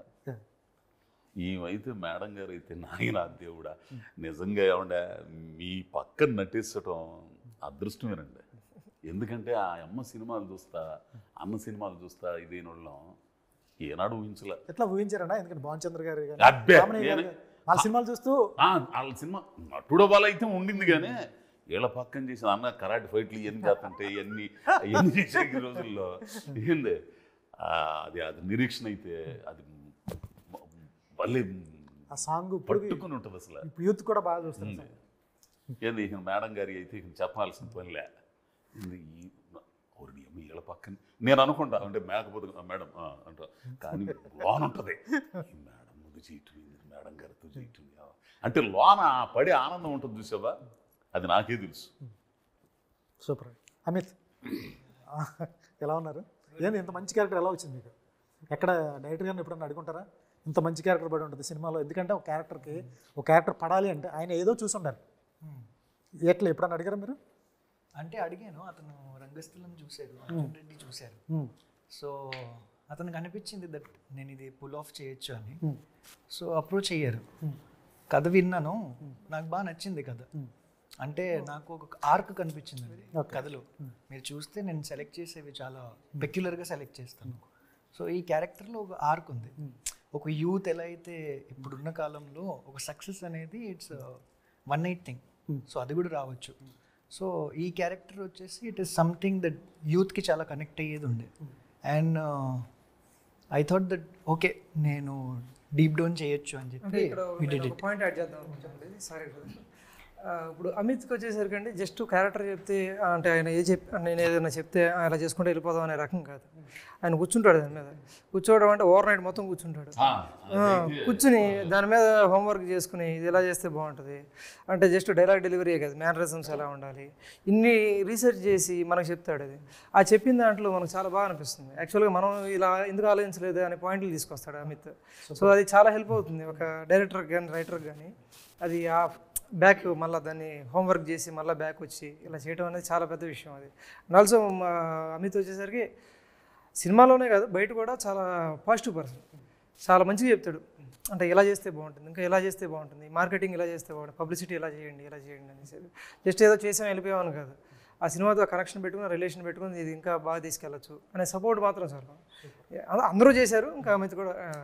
Speaker 2: ఈమైతే మేడం గారు అయితే నాయన దేవుడా నిజంగా ఏమంటే మీ పక్కన నటించటం అదృష్టమేనండి ఎందుకంటే ఆ అమ్మ సినిమాలు చూస్తా అన్న సినిమాలు చూస్తా ఇదేన వాళ్ళం ఏనాడు ఊహించలే
Speaker 1: ఎట్లా ఊహించారన్నా ఎందుకంటే భాన్ చంద్ర గారు కానీ
Speaker 2: అబ్బే,
Speaker 1: రామయ్య గారు
Speaker 2: నేనే-
Speaker 1: వాళ్ళ సినిమాలు చూస్తూ
Speaker 2: ఆ, వాళ్ళ సినిమా నటుడు వాళ్ళ అయితే ఉండింది కానీ వీళ్ళ పక్కన చేసిన అన్న కరాటి ఫైట్లు ఇవన్నీ చేస్తుంటే ఇవన్నీ ఇవన్నీ చేసే ఈ రోజుల్లో ఏంది ఆ, అది అది నిరీక్షణ అయితే అది మ- భలే
Speaker 1: ఆ సాంగ్ ఇప్పుడు
Speaker 2: పట్టుకుని ఉంటుంది అసలు
Speaker 1: ఇప్పుడు యూత్ కూడా బాగా చూస్తారు
Speaker 2: ఉంది. ఏంది ఇక మేడం గారి అయితే ఇక చెప్పాల్సిన పనిలే ఏంది ఈ ఓరి నీ అమ్మ వీళ్ళ పక్కన నేను అనుకుంటా అంటే మేకపోతే "ఆ, మేడం ఆ," అంటా కానీ లోన్ ఉంటుంది ఈ మేడం ముందు చేయటం ఏంది, మేడం గారితో చేయటం ఆ. అంటే లోన ఆ పడే ఆనందం ఉంటుంది చూసావా అది నాకే తెలుసు
Speaker 1: సూపర్ అమిత్ ఆ, ఎలా ఉన్నారు ఏంది ఇంత మంచి క్యారెక్టర్ ఎలా వచ్చింది మీకు ఎక్కడ డైరెక్టర్ గారిని ఎప్పుడన్నా అడుగుంటారా ఇంత మంచి క్యారెక్టర్ పడి ఉంటుంది సినిమాలో ఎందుకంటే ఒక క్యారెక్టర్కి ఒక క్యారెక్టర్ పడాలి అంటే ఆయన ఏదో చూసి ఉండాలి ఎట్లా ఎప్పుడన్నా అడిగారా మీరు
Speaker 6: అంటే అడిగాను అతను రంగస్థలం చూశారు అర్జున్ రెడ్డి చూశారు
Speaker 1: Hmm.
Speaker 6: సో అతనికి అనిపించింది దట్ నేను ఇది పుల్ ఆఫ్ చేయొచ్చు అని సో అప్రోచ్ అయ్యారు కథ విన్నాను నాకు బాగా నచ్చింది కథ అంటే నాకు ఒక ఆర్క్ కనిపించిందండి కథలో మీరు చూస్తే నేను సెలెక్ట్ చేసేవి చాలా పెక్యులర్గా సెలెక్ట్ చేస్తాను సో ఈ క్యారెక్టర్లో ఒక ఆర్క్ ఉంది ఒక యూత్ ఎలా అయితే ఇప్పుడున్న కాలంలో ఒక సక్సెస్ అనేది it's one night thing so అది కూడా రావచ్చు సో ఈ క్యారెక్టర్ వచ్చేసి ఇట్ ఇస్ సంథింగ్ దట్ యూత్కి చాలా కనెక్ట్ అయ్యేది ఉండే and I thought that okay నేను డీప్ డౌన్ చేయొచ్చు అని చెప్పి
Speaker 4: ఇక్కడ
Speaker 6: we did
Speaker 4: నేను
Speaker 6: it.
Speaker 4: ఒక పాయింట్ యాడ్ చేద్దాం అనుకుంటానండి సారీ ఇప్పుడు అమిత్కి వచ్చేసరికి అండి జస్ట్ క్యారెక్టర్ చెప్తే ఆ, అంటే ఆయన ఏ చెప్ నేను ఏదైనా చెప్తే "ఆ, ఇలా చేసుకుంటే వెళ్ళిపోదాం అనే రకం కాదు ఆయన కూర్చుంటాడు దాని మీద కూర్చోవడం అంటే ఓవర్ నైట్ మొత్తం కూర్చుంటాడు
Speaker 2: ఆ,
Speaker 4: ఆ, కూర్చుని దాని మీద హోంవర్క్ చేసుకుని ఇది ఎలా చేస్తే బాగుంటుంది అంటే జస్ట్ డైలాగ్ డెలివరీ కాదు మేనరిజమ్స్ ఎలా ఉండాలి ఇన్ని రీసెర్చ్ చేసి మనకు చెప్తాడు అది ఆ చెప్పిన దాంట్లో మనకు చాలా బాగా అనిపిస్తుంది యాక్చువల్గా మనం ఇలా ఎందుకు ఆలోచించలేదు అనే పాయింట్లు తీసుకొస్తాడు అమిత్ సో అది చాలా హెల్ప్ అవుతుంది ఒక డైరెక్టర్ కానీ రైటర్ కానీ అది ఆ బ్యాక్ మళ్ళీ దాన్ని హోంవర్క్ చేసి మళ్ళీ బ్యాక్ వచ్చి ఇలా చేయడం అనేది చాలా పెద్ద విషయం అది అండ్ ఆల్సో అమిత్ వచ్చేసరికి సినిమాలోనే కాదు బయట కూడా చాలా పాజిటివ్ పర్సన్ చాలా మంచిగా చెప్తాడు అంటే ఇలా చేస్తే బాగుంటుంది ఇంకా ఇలా చేస్తే బాగుంటుంది మార్కెటింగ్ ఇలా చేస్తే బాగుంటుంది పబ్లిసిటీ ఇలా చేయండి ఇలా చేయండి అనేసి జస్ట్ ఏదో చేసాం వెళ్ళిపోయామని కాదు ఆ సినిమాతో కనెక్షన్ పెట్టుకుని రిలేషన్ పెట్టుకుని ఇది ఇంకా బాగా తీసుకెళ్ళచ్చు అనే సపోర్ట్ మాత్రం సార్ అంద- అందరూ చేశారు ఇంకా అమిత్ కూడా ఆ,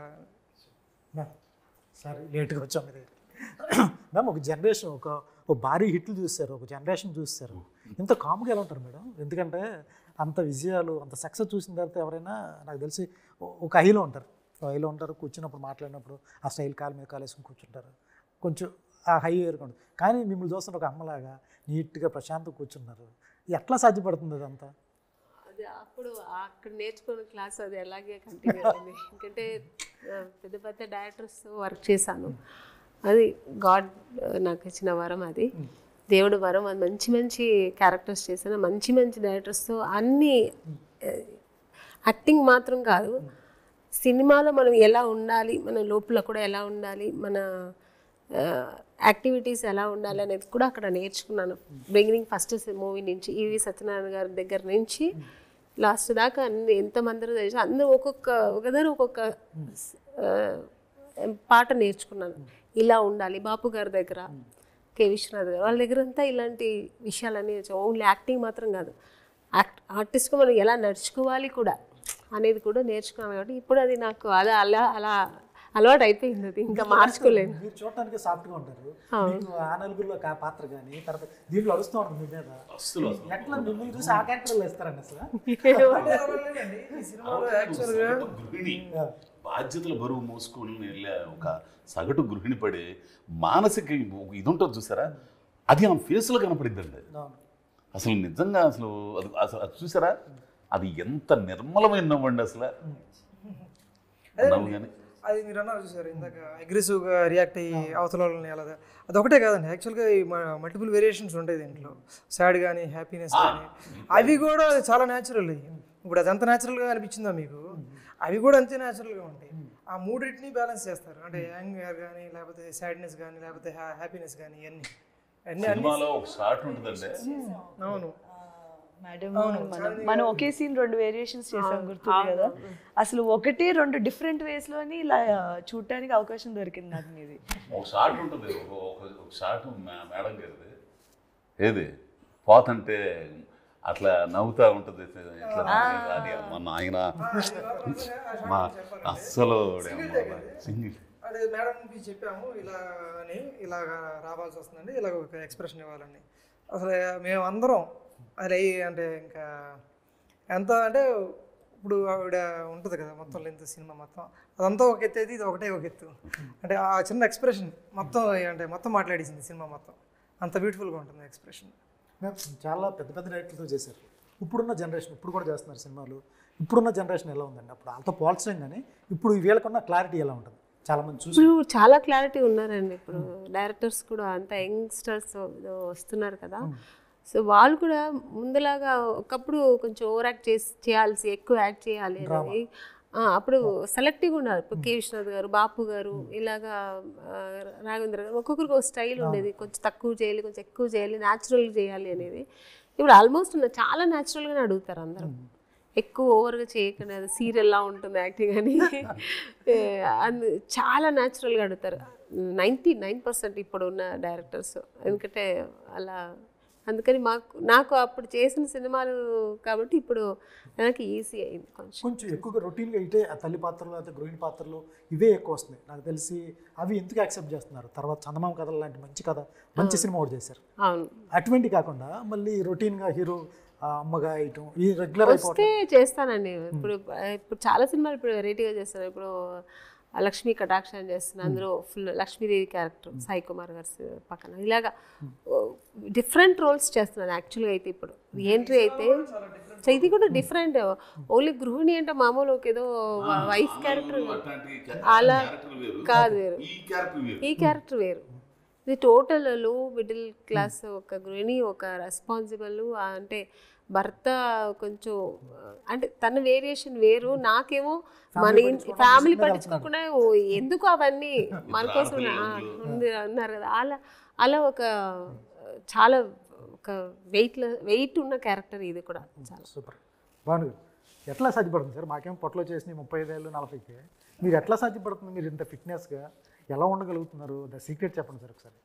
Speaker 1: సారీ లేట్గా వచ్చాం మీ దగ్గర మ్యామ్ ఒక జనరేషన్ ఒక ఒక భారీ హిట్లు చూస్తారు ఒక జనరేషన్ చూస్తారు ఇంత కామ్గా ఎలా ఉంటారు మేడం ఎందుకంటే అంత విజయాలు అంత సక్సెస్ చూసిన తర్వాత ఎవరైనా నాకు తెలిసి ఓ- ఒక హైలో ఉంటారు ఒక హైలో ఉంటారు కూర్చున్నప్పుడు మాట్లాడినప్పుడు ఆ స్టైల్ కాలు మీద కాలేసుకుని కూర్చుంటారు కొంచెం ఆ హై ఏరుకోండి కానీ మిమ్మల్ని చూస్తున్న ఒక అమ్మలాగా నీట్గా ప్రశాంతంగా కూర్చున్నారు ఎట్లా సాధ్యపడుతుంది అదంతా
Speaker 7: అది అప్పుడు అక్కడ నేర్చుకున్న క్లాస్ అది అలాగే కంటిన్యూ అయింది ఎందుకంటే ఆ, పెద్ద పెద్ద డైరెక్టర్స్తో వర్క్ చేశాను అది గాడ్ నాకు ఇచ్చిన వరం అది దేవుడు వరం అది మంచి మంచి క్యారెక్టర్స్ చేశాను మంచి మంచి డైరెక్టర్స్తో అన్ని యాక్టింగ్ మాత్రం కాదు సినిమాలో మనం ఎలా ఉండాలి మన లోపల కూడా ఎలా ఉండాలి మన యాక్టివిటీస్ ఎలా ఉండాలి అనేది కూడా అక్కడ నేర్చుకున్నాను బిగినింగ్ ఫస్ట్ మూవీ నుంచి ఈవి సత్యనారాయణ గారి దగ్గర నుంచి లాస్ట్ దాకా అన్ని ఎంతమంది తెలిసి అందరూ ఒక్కొక్క ఒకదాని ఒక్కొక్క ఆ, పాట నేర్చుకున్నాను ఇలా ఉండాలి బాపు గారి దగ్గర కె విశ్వనాథ్ గారు వాళ్ళ దగ్గర అంతా ఇలాంటి విషయాలన్నీ ఓన్లీ యాక్టింగ్ మాత్రం కాదు యాక్ట్ ఆర్టిస్ట్గా మనం ఎలా నడుచుకోవాలి కూడా అనేది కూడా నేర్చుకున్నాను కాబట్టి ఇప్పుడు అది నాకు అలా అలా అలా అలవాటు అయిపోయింది అది ఇంకా మార్చుకోలేను
Speaker 1: మీరు చూడటానికి సాఫ్ట్గా ఉంటారు మీకు ఆ నలుగురిలో ఆ పాత్ర కానీ తర్వాత దీంట్లో అరుస్తూ ఉంటుంది మీ మీద
Speaker 2: అస్సలు అసలు
Speaker 1: ఎట్లా మిమ్మల్ని చూసి ఆ క్యారెక్టర్లు వేస్తారండి అసలు
Speaker 4: ఈ సినిమాలో యాక్చువల్గా
Speaker 2: సగటు గృహిణి బాధ్యతల బరువు మోసుకొని వెళ్ళే ఒక సగటు గృహిణి పడే మానసిక ఇది ఉంటుంది చూసారా అది ఆమె ఫేస్లో కనపడిద్దండి
Speaker 1: అవును.
Speaker 2: అసలు నిజంగా అసలు అది అసలు అది చూసారా అది ఎంత నిర్మలమైన నవ్వండి అసలు నవ్వు కానీ
Speaker 4: అది మీరు అన్నారు చూసారు ఇందాక అగ్రెసివ్గా రియాక్ట్ అయ్యి అవతల వాళ్ళని అలా అది ఒకటే కాదండి యాక్చువల్గా ఈ మల్టిపుల్ వేరియేషన్స్ ఉంటాయి దీంట్లో సాడ్ కానీ హ్యాపీనెస్ కానీ అవి కూడా చాలా న్యాచురల్ ఇప్పుడు అది ఎంత న్యాచురల్గా అనిపించిందో మీకు అవి కూడా అంతే న్యాచురల్గా ఉంటాయి ఆ మూడింటిని బ్యాలెన్స్ చేస్తారు అంటే యాంగర్ కానీ లేకపోతే సాడ్నెస్ కానీ లేకపోతే హ్యాపీనెస్ కానీ ఇవన్నీ అన్నీ అన్ని
Speaker 2: సినిమాలో ఒక షార్ట్ ఉంటుందండి
Speaker 4: అవును
Speaker 5: మేడం మనం మనం ఒకే సీన్ రెండు వేరియేషన్స్ చేసాం గుర్తుంది కదా అసలు ఒకటి రెండు డిఫరెంట్ వేస్ లోని ఇలా చూడటానికి అవకాశం దొరికింది నాకు మీది
Speaker 2: ఒక షార్ట్ ఉంటుంది ఒక- ఒక ఒక షార్ట్ మే- మేడం గారిది ఏది పోతంటే అట్లా నవ్వుతా ఉంటుంది ఇట్లా అది మన ఆయన మా అస్సలు సింగిల్
Speaker 4: అదే మేడంకి చెప్పాము ఇలా అని ఇలాగ రావాల్సి వస్తుందండి ఇలాగ ఒక ఎక్స్ప్రెషన్ ఇవ్వాలని అసలు మేము అందరం అది అంటే ఇంకా ఎంత అంటే ఇప్పుడు ఆవిడ ఉంటుంది కదా మొత్తం లెంత్ సినిమా మొత్తం అదంతా ఒక ఎత్తు అయితే ఇది ఒకటే ఒక ఎత్తు అంటే ఆ చిన్న ఎక్స్ప్రెషన్ మొత్తం అంటే మొత్తం మాట్లాడేసింది సినిమా మొత్తం అంత బ్యూటిఫుల్గా ఉంటుంది ఎక్స్ప్రెషన్
Speaker 1: మేము చాలా పెద్ద పెద్ద డైరెక్టర్తో చేశారు ఇప్పుడున్న జనరేషన్ ఇప్పుడు కూడా చేస్తున్నారు సినిమాలు ఇప్పుడున్న జనరేషన్ ఎలా ఉందండి అప్పుడు వాళ్ళతో పోల్చడం కానీ ఇప్పుడు వీళ్ళకున్న క్లారిటీ ఎలా ఉంటుంది చాలా మంది చూసి
Speaker 7: ఇప్పుడు చాలా క్లారిటీ ఉన్నారండి ఇప్పుడు డైరెక్టర్స్ కూడా అంత యంగ్స్టర్స్ వస్తున్నారు కదా సో వాళ్ళు కూడా ముందులాగా ఒకప్పుడు కొంచెం ఓవర్ యాక్ట్ చేసి చేయాల్సి ఎక్కువ యాక్ట్ చేయాలి అనేది ఆ, అప్పుడు సెలెక్టివ్గా ఉన్నారు ఇప్పుడు కే విశ్వనాథ్ గారు బాపు గారు ఇలాగా ఆ, రాఘవేంద్ర గారు ఒక్కొక్కరికి ఒక స్టైల్ ఉండేది కొంచెం తక్కువ చేయాలి కొంచెం ఎక్కువ చేయాలి న్యాచురల్ చేయాలి అనేది ఇప్పుడు ఆల్మోస్ట్ చాలా న్యాచురల్గానే అడుగుతారు అందరూ ఎక్కువ ఓవర్గా చేయకుండా అది సీరియల్లా ఉంటుంది యాక్టింగ్ అని ఏ, అందు చాలా న్యాచురల్గా అడుగుతారు నైంటీ నైన్ పర్సెంట్ ఇప్పుడు ఉన్న డైరెక్టర్స్ ఎందుకంటే అలా అందుకని మాకు నాకు అప్పుడు చేసిన సినిమాలు కాబట్టి ఇప్పుడు నాకు ఈజీ అయింది కొంచెం
Speaker 1: కొంచెం ఎక్కువగా రొటీన్గా ఇటే ఆ తల్లి పాత్రలు లేకపోతే గృహిణి పాత్రలు ఇవే ఎక్కువ వస్తున్నాయి నాకు తెలిసి అవి ఎందుకు యాక్సెప్ట్ చేస్తున్నారు తర్వాత చందమామ కథలు లాంటి మంచి కథ మంచి సినిమా ఒకటి చేశారు
Speaker 7: అవును
Speaker 1: అటువంటి కాకుండా మళ్ళీ రొటీన్గా హీరో అమ్మగా ఇయటం ఈ రెగ్యులర్ అయిపోవటం
Speaker 7: వస్తే చేస్తానండి ఇప్పుడు ఇప్పుడు చాలా సినిమాలు ఇప్పుడు వెరైటీగా చేస్తాను ఇప్పుడు లక్ష్మీ కటాక్ష అని చేస్తున్నాను అందులో ఫుల్ లక్ష్మీదేవి క్యారెక్టర్ సాయి కుమార్ గారి సి- పక్కన ఇలాగా డిఫరెంట్ రోల్స్ చేస్తున్నాను యాక్చువల్గా అయితే ఇప్పుడు ఎంట్రీ అయితే సో ఇది కూడా డిఫరెంట్ ఓన్లీ గృహిణి అంటే మామూలు ఒక ఏదో వైఫ్ క్యారెక్టర్ అలా కాదు వేరు
Speaker 2: ఈ క్యారెక్టర్ వేరు
Speaker 7: ఈ క్యారెక్టర్ వేరు ఇది టోటల్ లో మిడిల్ క్లాస్ ఒక గృహిణి ఒక రెస్పాన్సిబుల్ అంటే భర్త కొంచెం ఆ, అంటే తన వేరియేషన్ వేరు నాకేమో మన ఫ్యామిలీ పట్టించుకోకుండా ఓ, ఎందుకు అవన్నీ మన కోసం ఆ, ఉంది అన్నారు కదా అలా అలా ఒక ఆ, చాలా ఒక వెయిట్ వెయిట్ ఉన్న క్యారెక్టర్ ఇది కూడా చాలా
Speaker 1: సూపర్ బాగుంది ఎట్లా సాధ్యపడుతుంది సార్ మాకేం పొట్టలో చేసిన ముప్పై ఐదేళ్ళు నలభైకి మీరు ఎట్లా సాధ్యపడుతుంది మీరు ఇంత ఫిట్నెస్గా ఎలా ఉండగలుగుతున్నారు ద సీక్రెట్ చెప్పండి సార్ ఒకసారి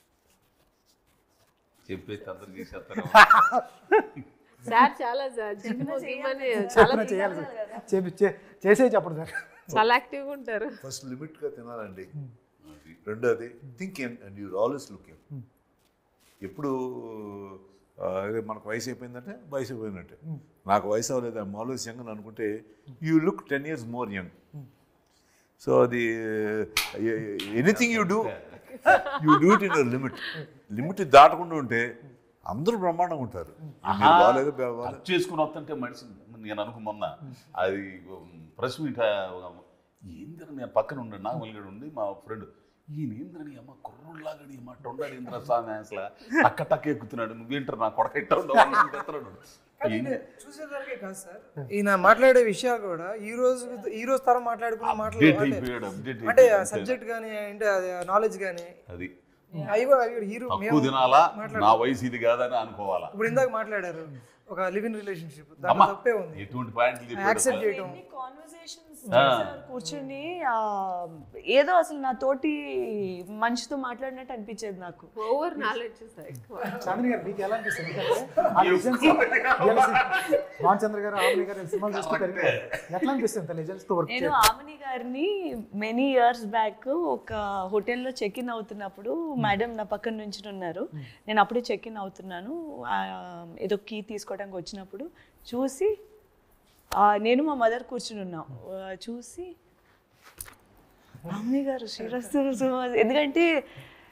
Speaker 2: చెప్పేసి అందరు చేసేస్తారు
Speaker 7: సార్ చాలా జిమ్ జిమ్ అని చాలా
Speaker 1: చెప్పినా చేయాలి సార్ చేపి చే- చేసే చెప్పండి సార్
Speaker 7: చాలా యాక్టివ్గా ఉంటారు
Speaker 3: ఫస్ట్ లిమిట్గా తినాలండి రెండోది think and you always look ఎప్పుడు ఆ, అదే మనకు వయసు అయిపోయిందంటే వయసు అయిపోయినట్టే నాకు వయసు అవ్వలేదు ఐమ్ ఆల్వేస్ యంగ్ అని అనుకుంటే you look ten years more young so అది anything you do you do it in limit limit దాటకుండా ఉంటే అందరూ బ్రహ్మాండంగా ఉంటారు మీరు బాగాలేదు బాగాలేదు
Speaker 2: కట్ చేసుకుని వస్తుంటే మనిషి నేను అనుకు మొన్న అది ప్రెస్ మీట్ ఏంద్ర నేను పక్కన ఉండండి నాకు వెళ్ళాడు ఉండి మా ఫ్రెండ్ ఈయన ఏంద్రని అమ్మ కుర్రోళ్ళలాగడి అమ్మ టొండాడు ఇంద్ర స్వామి అసలు టక్క టక్క ఎక్కుతున్నాడు నువ్వేంటారు నా కొడక ఇట్ట ఉండవు
Speaker 4: చూసేదానికే కాదు సార్ ఈయన మాట్లాడే విషయాలు కూడా ఈ రోజు ఈ రోజు తరం మాట్లాడుకున్న మాటలు
Speaker 2: అప్డేట్
Speaker 4: అంటే-
Speaker 2: అయిపోయాడు అప్డేట్
Speaker 4: అంటే సబ్జెక్ట్ కానీ అంటే అది నాలెడ్జ్ కానీ
Speaker 2: అది
Speaker 4: అవి కూడా అవి కూడా హీరో
Speaker 2: తక్కువ తినాలా నా వయసు ఇది కాదని అనుకోవాలా
Speaker 4: ఇప్పుడు ఇందాక మాట్లాడారు ఒక లివ్ ఇన్ రిలేషన్షిప్ దాంట్లో
Speaker 2: అమ్మా
Speaker 4: తప్పే ఉంది
Speaker 2: ఎటువంటి పాయింట్లు
Speaker 4: యాక్సెప్ట్
Speaker 2: చెప్పాడు
Speaker 4: చేయటం
Speaker 5: కాన్వర్సేషన్స్ చేశారు కూర్చుని ఆ, ఏదో అసలు నా తోటి మనిషితో మాట్లాడినట్టు అనిపించేది నాకు
Speaker 7: ఓవర్ నాలెడ్జ్ ఎక్కువ
Speaker 1: చాంద్రి గారు మీకు ఎలా అనిపిస్తుంది ఎందుకంటే ఆ లెజెండ్స్ రామ్ చంద్ర గారు ఆమె గారు సినిమాలు చూస్తూ పెరిగారు ఎట్లా అనిపిస్తుంది లెజెండ్స్ తో వర్క్
Speaker 5: నేను ఆమని గారిని మెనీ ఇయర్స్ బ్యాక్ ఒక హోటల్లో చెక్ ఇన్ అవుతున్నప్పుడు మేడం నా పక్కన నుంచి ఉన్నారు నేను అప్పుడే చెక్ ఇన్ అవుతున్నాను ఆ, ఏదో కీ తీసుకోవడానికి వచ్చినప్పుడు చూసి ఆ, నేను మా మదర్ కూర్చుని ఉన్నాం ఆ, చూసి ఆమె గారు శ్రీరస్తు ఎందుకంటే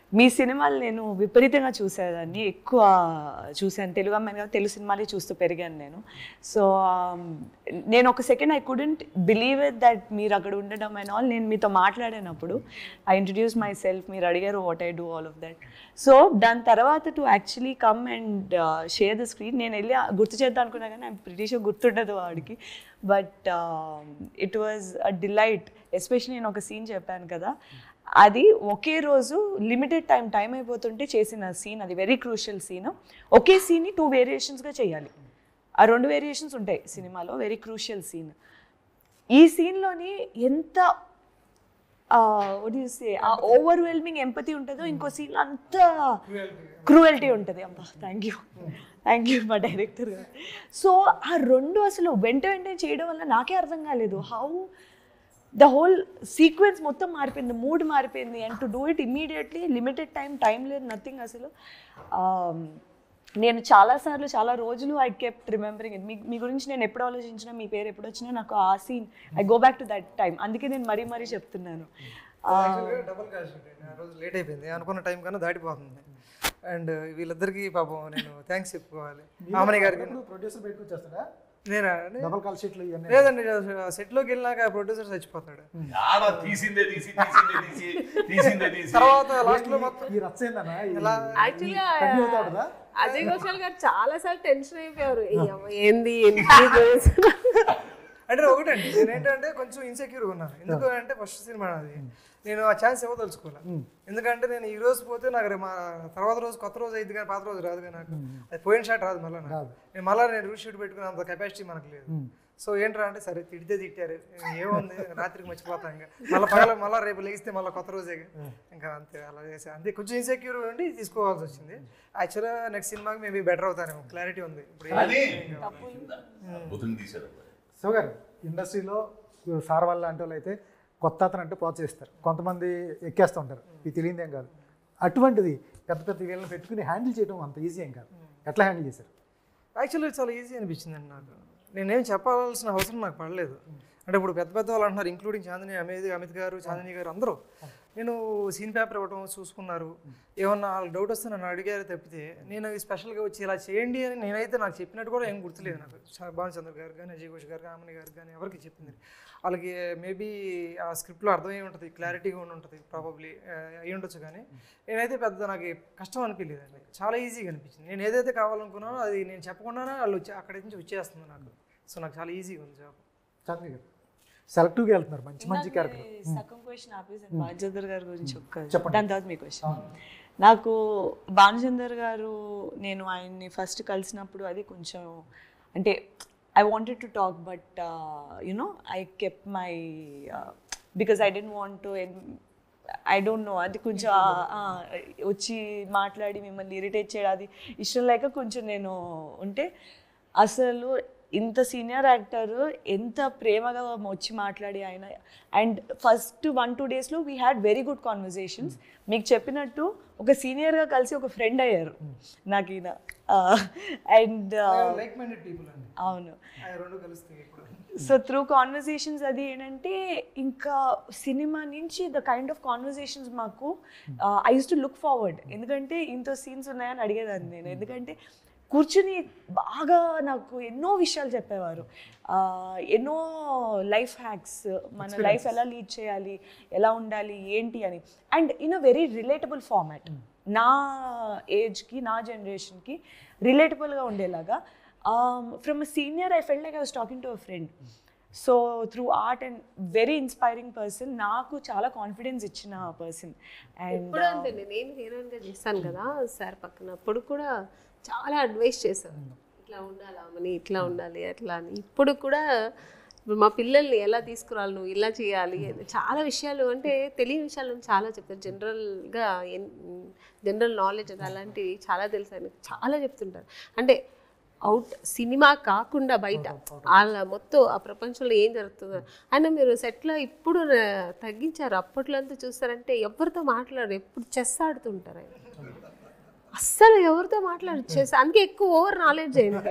Speaker 5: మీ సినిమాలు నేను విపరీతంగా చూసేదాన్ని ఎక్కువ చూశాను తెలుగు అమ్మాయిని కదా తెలుగు సినిమాలే చూస్తూ పెరిగాను నేను సో నేను ఒక second I couldn't believe it that మీరు అక్కడ ఉండడం అండ్ ఆల్ నేను మీతో మాట్లాడినప్పుడు ఐ ఇంట్రడ్యూస్ మై సెల్ఫ్ మీరు అడిగారు what I do all of that so దాని తర్వాత to actually come and share the screen నేను వెళ్ళి గుర్తు చేద్దాం అనుకున్నా కానీ ఐమ్ ప్రిటీ షూర్ గుర్తుండదు వాడికి but it was a delight especially నేను ఒక సీన్ చెప్పాను కదా అది ఒకే రోజు లిమిటెడ్ టైం టైం అయిపోతుంటే చేసిన సీన్ అది వెరీ క్రూషియల్ సీన్ ఒకే సీన్ని టూ వేరియేషన్స్గా చేయాలి ఆ రెండు వేరియేషన్స్ ఉంటాయి సినిమాలో వెరీ క్రూషియల్ సీన్ ఈ సీన్లోని ఎంత సే ఆ ఓవర్వెల్మింగ్ ఎంపతి ఉంటుందో ఇంకో సీన్లో అంత క్రూయల్టీ ఉంటుంది అమ్మా థ్యాంక్ యూ థ్యాంక్ యూ మా డైరెక్టర్ గారు సో ఆ రెండు అసలు వెంట వెంటనే చేయడం వల్ల నాకే అర్థం కాలేదు హౌ ద హోల్ సీక్వెన్స్ మొత్తం మారిపోయింది మూడ్ మారిపోయింది and to do it immediately limited time time లేదు నథింగ్ అసలు Um, నేను చాలాసార్లు చాలా రోజులు ఐ కెప్ట్ రిమెంబరింగ్ ఇట్ మీ మీ గురించి నేను ఎప్పుడు ఆలోచించినా మీ పేరు ఎప్పుడు వచ్చినా నాకు ఆ scene I go back to that time అందుకే నేను మరీ మరీ చెప్తున్నాను
Speaker 4: డబుల్ కాల్ షీట్ అండి. ఆ రోజు లేట్ అయిపోయింది అనుకున్న టైం కన్నా దాటిపోతుంది అండ్ వీళ్ళిద్దరికి పాపం నేను థ్యాంక్స్ చెప్పుకోవాలి ఆమని గారికి
Speaker 1: ప్రొడ్యూసర్ బయటకు వచ్చేస్తాడా
Speaker 4: నేనా అండి?
Speaker 1: డబల్ కాల్ షీట్లు ఇవన్నీ
Speaker 4: లేదండి సెట్లోకి వెళ్ళినాక ప్రొడ్యూసర్ చచ్చిపోతాడు
Speaker 2: ఆడ తీసిందే తీసి తీసిందే తీసి తీసిందే తీసి
Speaker 4: తర్వాత లాస్ట్ లో మొత్తం
Speaker 1: ఈ రచ్చ ఏందన్నా ఈ-
Speaker 7: యాక్చువల్గా
Speaker 1: కంటిన్యూ అవుతా ఉంటుందా
Speaker 7: అజయ్ ఘోషాల్ గారు చాలా సార్లు టెన్షన్ అయిపోయారు "ఈ అమ్మ ఏంది ఏంటి
Speaker 4: అంటే ఒకటండి నేను ఏంటంటే కొంచెం ఇన్సెక్యూర్ ఉన్నాను ఎందుకు అంటే ఫస్ట్ సినిమా అది నేను ఆ ఛాన్స్ ఇవ్వదలుచుకోవాలి ఎందుకంటే నేను ఈ రోజు పోతే నాకు రేపు మా తర్వాత రోజు కొత్త రోజు అయింది కానీ పాత రోజు రాదు కానీ నాకు అది పోయిన షాట్ రాదు మళ్ళీ నాకు నేను మళ్ళీ నేను రూట్ షూట్ పెట్టుకునే అంత కెపాసిటీ మనకు లేదు సో ఏంట్రా అంటే సరే తిడితే తిట్టారు ఏముంది రాత్రికి మర్చిపోతాం ఇంకా మళ్ళీ పగల మళ్ళీ రేపు లేస్తే మళ్ళీ కొత్త రోజే ఇంకా అంతే అలా చేసా అంతే కొంచెం ఇన్సెక్యూర్ ఉండి తీసుకోవాల్సి వచ్చింది యాక్చువల్గా నెక్స్ట్ సినిమాకి మేబీ బెటర్ అవుతానేమో క్లారిటీ ఉంది ఇప్పుడు ఏం-
Speaker 2: కానీ అద్భుతంగా తీశారు అబ్బాయి.
Speaker 1: సో గారు ఇండస్ట్రీలో సార్ వాళ్ళ లాంటి వాళ్ళు అయితే కొత్త అతను అంటే ప్రోత్సహిస్తారు కొంతమంది ఎక్కేస్తూ ఉంటారు ఇది తెలియదేం కాదు అటువంటిది పెద్ద పెద్ద వీళ్ళని పెట్టుకుని హ్యాండిల్ చేయడం అంత ఈజీ ఏం కాదు ఎట్లా హ్యాండిల్ చేశారు
Speaker 4: యాక్చువల్లీ చాలా ఈజీ అనిపించింది అండి నాకు నేనేం చెప్పాల్సిన అవసరం నాకు పడలేదు అంటే ఇప్పుడు పెద్ద పెద్ద వాళ్ళు అంటున్నారు ఇంక్లూడింగ్ చాందిని అమిత్ అమిత్ గారు చాందిని గారు అందరూ నేను సీన్ పేపర్ ఇవ్వడం చూసుకున్నారు ఏమన్నా వాళ్ళకి డౌట్ వస్తే నన్ను అడిగారు తప్పితే నేను ఈ స్పెషల్గా వచ్చి ఇలా చేయండి అని నేనైతే నాకు చెప్పినట్టు కూడా ఏం గుర్తులేదు నాకు చా- భానుచంద్ర గారు కానీ అజయ్ ఘోష్ గారు ఆమని గారు కానీ ఎవరికి చెప్పింది వాళ్ళకి మేబీ ఆ స్క్రిప్ట్లో అర్థమై ఉంటుంది క్లారిటీగా ఉండి ఉంటుంది ప్రాబబ్లీ అయి ఉండొచ్చు కానీ నేనైతే పెద్ద నాకు కష్టం అనిపించలేదండి చాలా ఈజీగా అనిపించింది నేను ఏదైతే కావాలనుకున్నానో అది నేను చెప్పకుండానే వాళ్ళు వచ్చి అక్కడి నుంచి వచ్చేస్తుంది నాకు సో నాకు చాలా ఈజీగా ఉంది జాబ్
Speaker 1: చాంద్ని గారు సెలెక్టివ్గా వెళ్తున్నారు మంచి మంచి క్యారెక్టర్
Speaker 5: సగం క్వశ్చన్ ఆపేసాను భానుచందర్ గారి గురించి ఒక్క దాని తర్వాత మీ క్వశ్చన్ నాకు భానుచందర్ గారు నేను ఆయన్ని ఫస్ట్ కలిసినప్పుడు అది కొంచెం అంటే I wanted to talk but you know I kept my because I didn't want to I don't know అది కొంచెం ఆ, ఆ, వచ్చి మాట్లాడి మిమ్మల్ని ఇరిటేట్ చేయడం అది ఇష్టం లేక కొంచెం నేను ఉంటే అసలు ఇంత సీనియర్ యాక్టర్ ఎంత ప్రేమగా వచ్చి మాట్లాడి ఆయన అండ్ ఫస్ట్ వన్ టూ డేస్లో we had very good conversations మీకు చెప్పినట్టు ఒక సీనియర్గా కలిసి ఒక ఫ్రెండ్ అయ్యారు నాకు ఈయన అండ్
Speaker 4: లైక్ మైండెడ్ పీపుల్ అండి
Speaker 5: అవును
Speaker 4: ఆ రెండు కలుస్తాయి ఇప్పుడు
Speaker 5: సో త్రూ కాన్వర్జేషన్స్ అది ఏంటంటే ఇంకా సినిమా నుంచి ద కైండ్ ఆఫ్ కాన్వర్జేషన్స్ మాకు I use to look forward ఎందుకంటే ఇంత సీన్స్ ఉన్నాయని అడిగేదాన్ని నేను ఎందుకంటే కూర్చుని బాగా నాకు ఎన్నో విషయాలు చెప్పేవారు ఆ, ఎన్నో లైఫ్ హ్యాక్స్ మన లైఫ్ ఎలా లీడ్ చేయాలి ఎలా ఉండాలి ఏంటి అని and in a very relatable format నా ఏజ్కి నా జనరేషన్కి రిలేటబుల్గా ఉండేలాగా from a senior I fell like I was talking to a friend so through art and very inspiring person నాకు చాలా కాన్ఫిడెన్స్ ఇచ్చిన పర్సన్ అండ్
Speaker 7: ఇప్పుడు అంతే నేను హీరోయిన్గా చేస్తాను కదా సార్ పక్కన అప్పుడు కూడా చాలా అడ్వైస్ చేశారు ఇట్లా ఉండాలి ఆమెని ఇట్లా ఉండాలి అట్లా అని ఇప్పుడు కూడా ఇప్పుడు మా పిల్లల్ని ఎలా తీసుకురాలి నువ్వు ఇలా చేయాలి అని చాలా విషయాలు అంటే తెలియని విషయాలు చాలా చెప్తారు జనరల్గా జనరల్ నాలెడ్జ్ అది అలాంటివి చాలా తెలుసు ఆయనకు చాలా చెప్తుంటారు అంటే అవుట్ సినిమా కాకుండా బయట వాళ్ళ మొత్తం ఆ ప్రపంచంలో ఏం జరుగుతుందో అయినా మీరు సెట్లో ఇప్పుడు ర- తగ్గించారు అప్పట్లో అంతా చూస్తారంటే ఎవరితో మాట్లాడరు ఎప్పుడు చెస్ ఆడుతుంటారు ఆయన అస్సలు ఎవరితో మాట్లాడు చెస్ అందుకే ఎక్కువ ఓవర్ నాలెడ్జ్ అయింది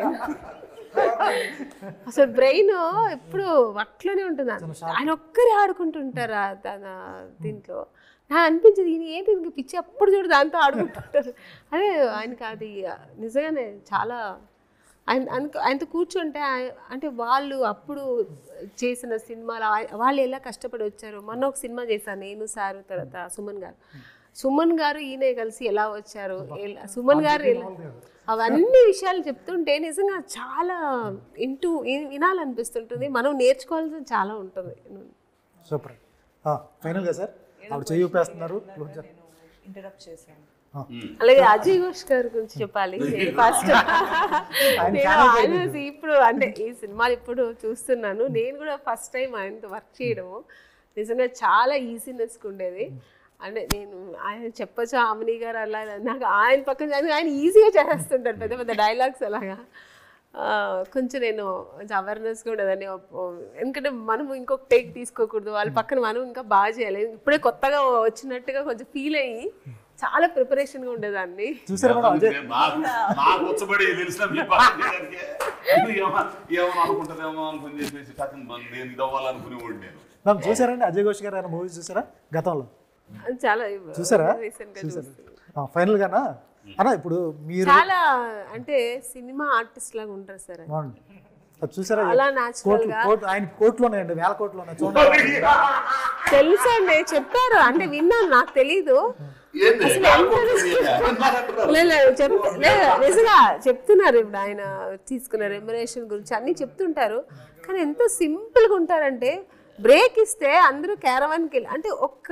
Speaker 7: అసలు బ్రెయిన్ ఎప్పుడు అట్లనే ఉంటుంది ఆయన ఒక్కరే ఆడుకుంటుంటారా తన దీంట్లో నాకు అనిపించింది ఈయన ఏంటి ఇంక పిచ్చి అప్పుడు చూడు దాంతో ఆడుకుంటుంటారు అదే ఆయనకి అది నిజంగానే చాలా ఆయన అనుకో ఆయనతో కూర్చుంటే ఆయ- అంటే వాళ్ళు అప్పుడు చేసిన సినిమాలు ఆయ- వాళ్ళు ఎలా కష్టపడి వచ్చారు మొన్న ఒక సినిమా చేశాను నేను సారు తర్వాత సుమన్ గారు సుమన్ గారు ఈయన కలిసి ఎలా వచ్చారు ఎలా- సుమన్ గారు ఎలా- అవన్నీ విషయాలు చెప్తుంటే నిజంగా చాలా ఇంటూ వినాలనిపిస్తుంటుంది మనం నేర్చుకోవాల్సింది చాలా ఉంటుంది
Speaker 1: సూపర్ ఫైనల్గా సార్ ఆవిడ చెయ్యి ఊపేస్తున్నారు క్లోజ్ చేయండి.
Speaker 5: ఇంటరప్ట్ చేశాను
Speaker 7: అలాగే అజయ్ ఘోష్ గారి గురించి చెప్పాలి ఫస్ట్ నేను ఆయన ఇప్పుడు అంటే ఈ సినిమాలు ఇప్పుడు చూస్తున్నాను నేను కూడా ఫస్ట్ టైం ఆయనతో వర్క్ చేయడము నిజంగా చాలా ఈజీనెస్ ఉండేది అంటే నేను ఆయన చెప్పొచ్చు ఆమెని గారు అలా ఇలా. నాకు ఆయన పక్కన చదివి ఆయన ఈజీగా చేస్తుంటారు పెద్ద పెద్ద డైలాగ్స్ అలాగా ఆ, కొంచెం నేను కొంచెం అవేర్నెస్ కూడా ఉండదని ఎందుకంటే మనం ఇంకొక టేక్ తీసుకోకూడదు వాళ్ళ పక్కన మనం ఇంకా బాగా చేయాలి ఇప్పుడే కొత్తగా వచ్చినట్టుగా కొంచెం ఫీల్ అయ్యి చాలా ప్రిపరేషన్గా ఉండేదాన్ని
Speaker 1: చూసారా మేడం అజయ్
Speaker 2: నాకు నాకు వచ్చబడి తెలిసిన మీ పక్కన చేయడానికి ఏమో- ఏమో అనుకుంటుందేమో అనుకుని చెప్పేసి టక్కున మన- నేను ఇది అవ్వాలనుకునేవాడు నేను
Speaker 1: మ్యామ్ చూసారండి అజయ్ ఘోష్ గారు ఆయన మూవీస్ చూసారా గతంలో
Speaker 7: చాలా
Speaker 1: చూసారా
Speaker 7: రీసెంట్గా
Speaker 1: చూసారు ఫైనల్ గానా అన్న ఇప్పుడు మీరు
Speaker 7: చాలా అంటే సినిమా ఆర్టిస్ట్ లాగా ఉంటారు సార్ ఆయన.
Speaker 1: బాగుంది. అది చూసారా
Speaker 7: అలా న్యాచురల్
Speaker 1: కోట్లు
Speaker 7: గా
Speaker 1: కోట్లు ఆయన కోట్లు ఉన్నాయండి వేల కోట్లు ఉన్నాయి చూడండి
Speaker 7: తెలుసండి చెప్పారు అంటే విన్నాను నాకు తెలీదు
Speaker 2: ఏంది?
Speaker 7: అసలు ఎంత లేదు, లేదు, చెప్- లేదు, నిజంగా చెప్తున్నారు ఇప్పుడు ఆయన తీసుకున్న రెమ్యునేషన్ గురించి అన్ని చెప్తుంటారు కానీ ఎంత సింపుల్గా ఉంటారంటే బ్రేక్ ఇస్తే అందరూ క్యారవాన్కి వెళ్ళి అంటే ఒక్క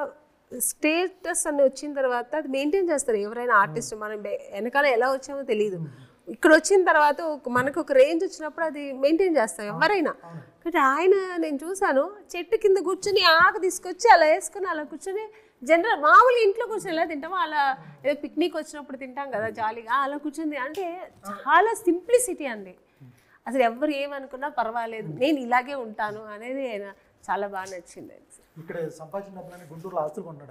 Speaker 7: స్టేటస్ అని వచ్చిన తర్వాత అది మెయింటైన్ చేస్తారు ఎవరైనా ఆర్టిస్ట్ మనం బె- వెనకాల ఎలా వచ్చామో తెలియదు ఇక్కడ వచ్చిన తర్వాత ఒక- మనకు ఒక రేంజ్ వచ్చినప్పుడు అది మెయింటైన్ చేస్తాం ఎవరైనా కానీ ఆయన నేను చూసాను చెట్టు కింద కూర్చొని ఆకు తీసుకొచ్చి అలా వేసుకుని అలా కూర్చొని జనరల్ మామూలు ఇంట్లో కూర్చొని ఎలా తింటామో అలా ఏదో పిక్నిక్ వచ్చినప్పుడు తింటాం కదా జాలీగా అలా కూర్చుంది అంటే చాలా సింప్లిసిటీ అండి అసలు ఎవరు ఏమనుకున్నా పర్వాలేదు నేను ఇలాగే ఉంటాను అనేది ఆయన చాలా బాగా నచ్చింది
Speaker 1: ఇక్కడ సంపాదించిన డబ్బులని గుంటూరులో ఆస్తులు కొంటాడు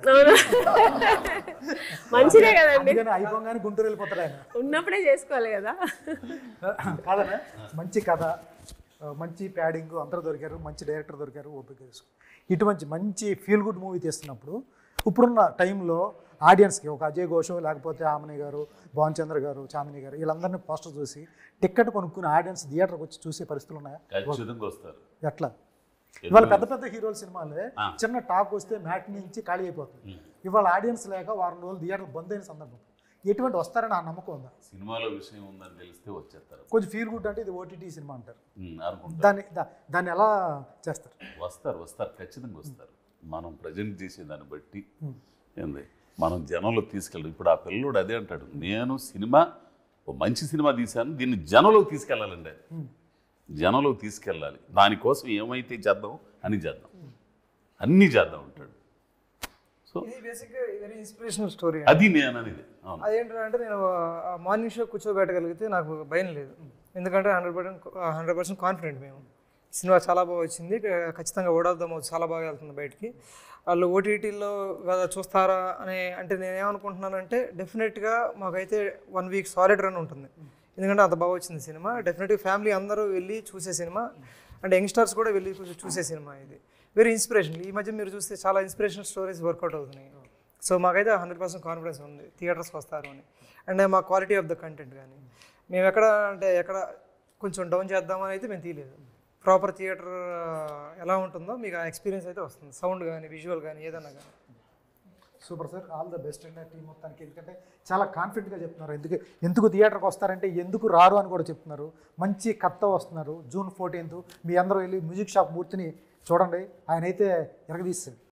Speaker 7: మంచిదే కదండి
Speaker 1: అందుకని అయిపోగానే గుంటూరు వెళ్ళిపోతాడు ఆయన
Speaker 7: ఉన్నప్పుడే చేసుకోవాలి కదా
Speaker 1: కాదనే మంచి కథ ఆ, మంచి ప్యాడింగ్ అందరూ దొరికారు మంచి డైరెక్టర్ దొరికారు ఓపిక చేసుకో ఇటువంటి మంచి ఫీల్ గుడ్ మూవీ తీస్తున్నప్పుడు ఇప్పుడున్న టైంలో ఆడియన్స్కి ఒక అజయ్ ఘోష్ లేకపోతే ఆమని గారు భాన్ చంద్ర గారు చాందిని గారు వీళ్ళందరినీ పోస్టర్ చూసి టికెట్ కొనుక్కుని ఆడియన్స్ థియేటర్కి వచ్చి చూసే పరిస్థితులు ఉన్నాయా
Speaker 2: ఖచ్చితంగా వస్తారు
Speaker 1: ఎట్లా ఇవాళ పెద్ద పెద్ద హీరోల సినిమాలే
Speaker 2: ఆ.
Speaker 1: చిన్న టాక్ వస్తే మ్యాట్ నుంచి ఖాళీ అయిపోతుంది ఇవాళ ఆడియన్స్ లేక వారం రోజులు థియేటర్ బంద్ అయిన సందర్భం ఎటువంటి వస్తారని ఆ నమ్మకం ఉందా
Speaker 2: సినిమాలో విషయం ఉందని తెలిస్తే వచ్చేస్తారు
Speaker 1: కొంచెం ఫీల్ గుడ్ అంటే ఇది ఓటీటీ సినిమా అంటారు
Speaker 2: ఉమ్, అనుకుంటారు
Speaker 1: దాన్ని దా- దాన్ని ఎలా చేస్తారు
Speaker 2: వస్తారు వస్తారు ఖచ్చితంగా వస్తారు మనం ప్రజెంట్ చేసే దాన్ని బట్టి ఏంది మనం జనంలో తీసుకెళ్ళాలి ఇప్పుడు ఆ పిల్లోడు అదే అంటాడు నేను సినిమా ఓ మంచి సినిమా తీశాను దీన్ని జనంలోకి తీసుకెళ్ళాలండి జనంలోకి తీసుకెళ్ళాలి దానికోసం ఏమైతే చేద్దాం అని చేద్దాం అన్నీ చేద్దాం అంటాడు సో
Speaker 4: ఇది బేసిక్గా వెరీ ఇన్స్పిరేషనల్ స్టోరీ
Speaker 2: అది నేను అనేది అవును
Speaker 4: అదేంటంటే నేను మార్నింగ్ షో కూర్చోబెట్టగలిగితే నాకు భయం లేదు ఎందుకంటే hundred percent hundred percent confident మేము సినిమా చాలా బాగా వచ్చింది ఖచ్చితంగా ఓడార్థం చాలా బాగా వెళ్తుంది బయటికి వాళ్ళు ఓటీటీలో కదా చూస్తారా అని అంటే నేను ఏమనుకుంటున్నానంటే డెఫినెట్గా మాకైతే వన్ వీక్ సాలిడ్ రన్ ఉంటుంది ఎందుకంటే అంత బాగా వచ్చింది సినిమా డెఫినెట్గా ఫ్యామిలీ అందరూ వెళ్ళి చూసే సినిమా అంటే యంగ్స్టర్స్ కూడా వెళ్ళి చూ- చూసే సినిమా ఇది వెరీ ఇన్స్పిరేషన్ ఈ మధ్య మీరు చూస్తే చాలా ఇన్స్పిరేషనల్ స్టోరీస్ వర్కౌట్ అవుతున్నాయి సో మాకైతే హండ్రెడ్ పర్సెంట్ కాన్ఫిడెన్స్ ఉంది థియేటర్స్కి వస్తారు అని అండ్ మా క్వాలిటీ ఆఫ్ ద కంటెంట్ కానీ మేము ఎక్కడ అంటే ఎక్కడ కొంచెం డౌన్ చేద్దామని అయితే మేము తీయలేదు ప్రాపర్ థియేటర్ ఎలా ఉంటుందో మీకు ఆ ఎక్స్పీరియన్స్ అయితే వస్తుంది సౌండ్ కానీ విజువల్ కానీ ఏదన్నా కానీ
Speaker 1: super sir all the best అండి టీం మొత్తానికి ఎందుకంటే చాలా కాన్ఫిడెంట్గా చెప్తున్నారు ఎందుకు ఎందుకు థియేటర్కి వస్తారంటే ఎందుకు రారు అని కూడా చెప్తున్నారు మంచి కథ వస్తున్నారు జూన్ ఫోర్టీన్త్ మీ అందరూ వెళ్ళి మ్యూజిక్ షాప్ మూర్తిని చూడండి ఆయన అయితే ఎరగదీస్తారు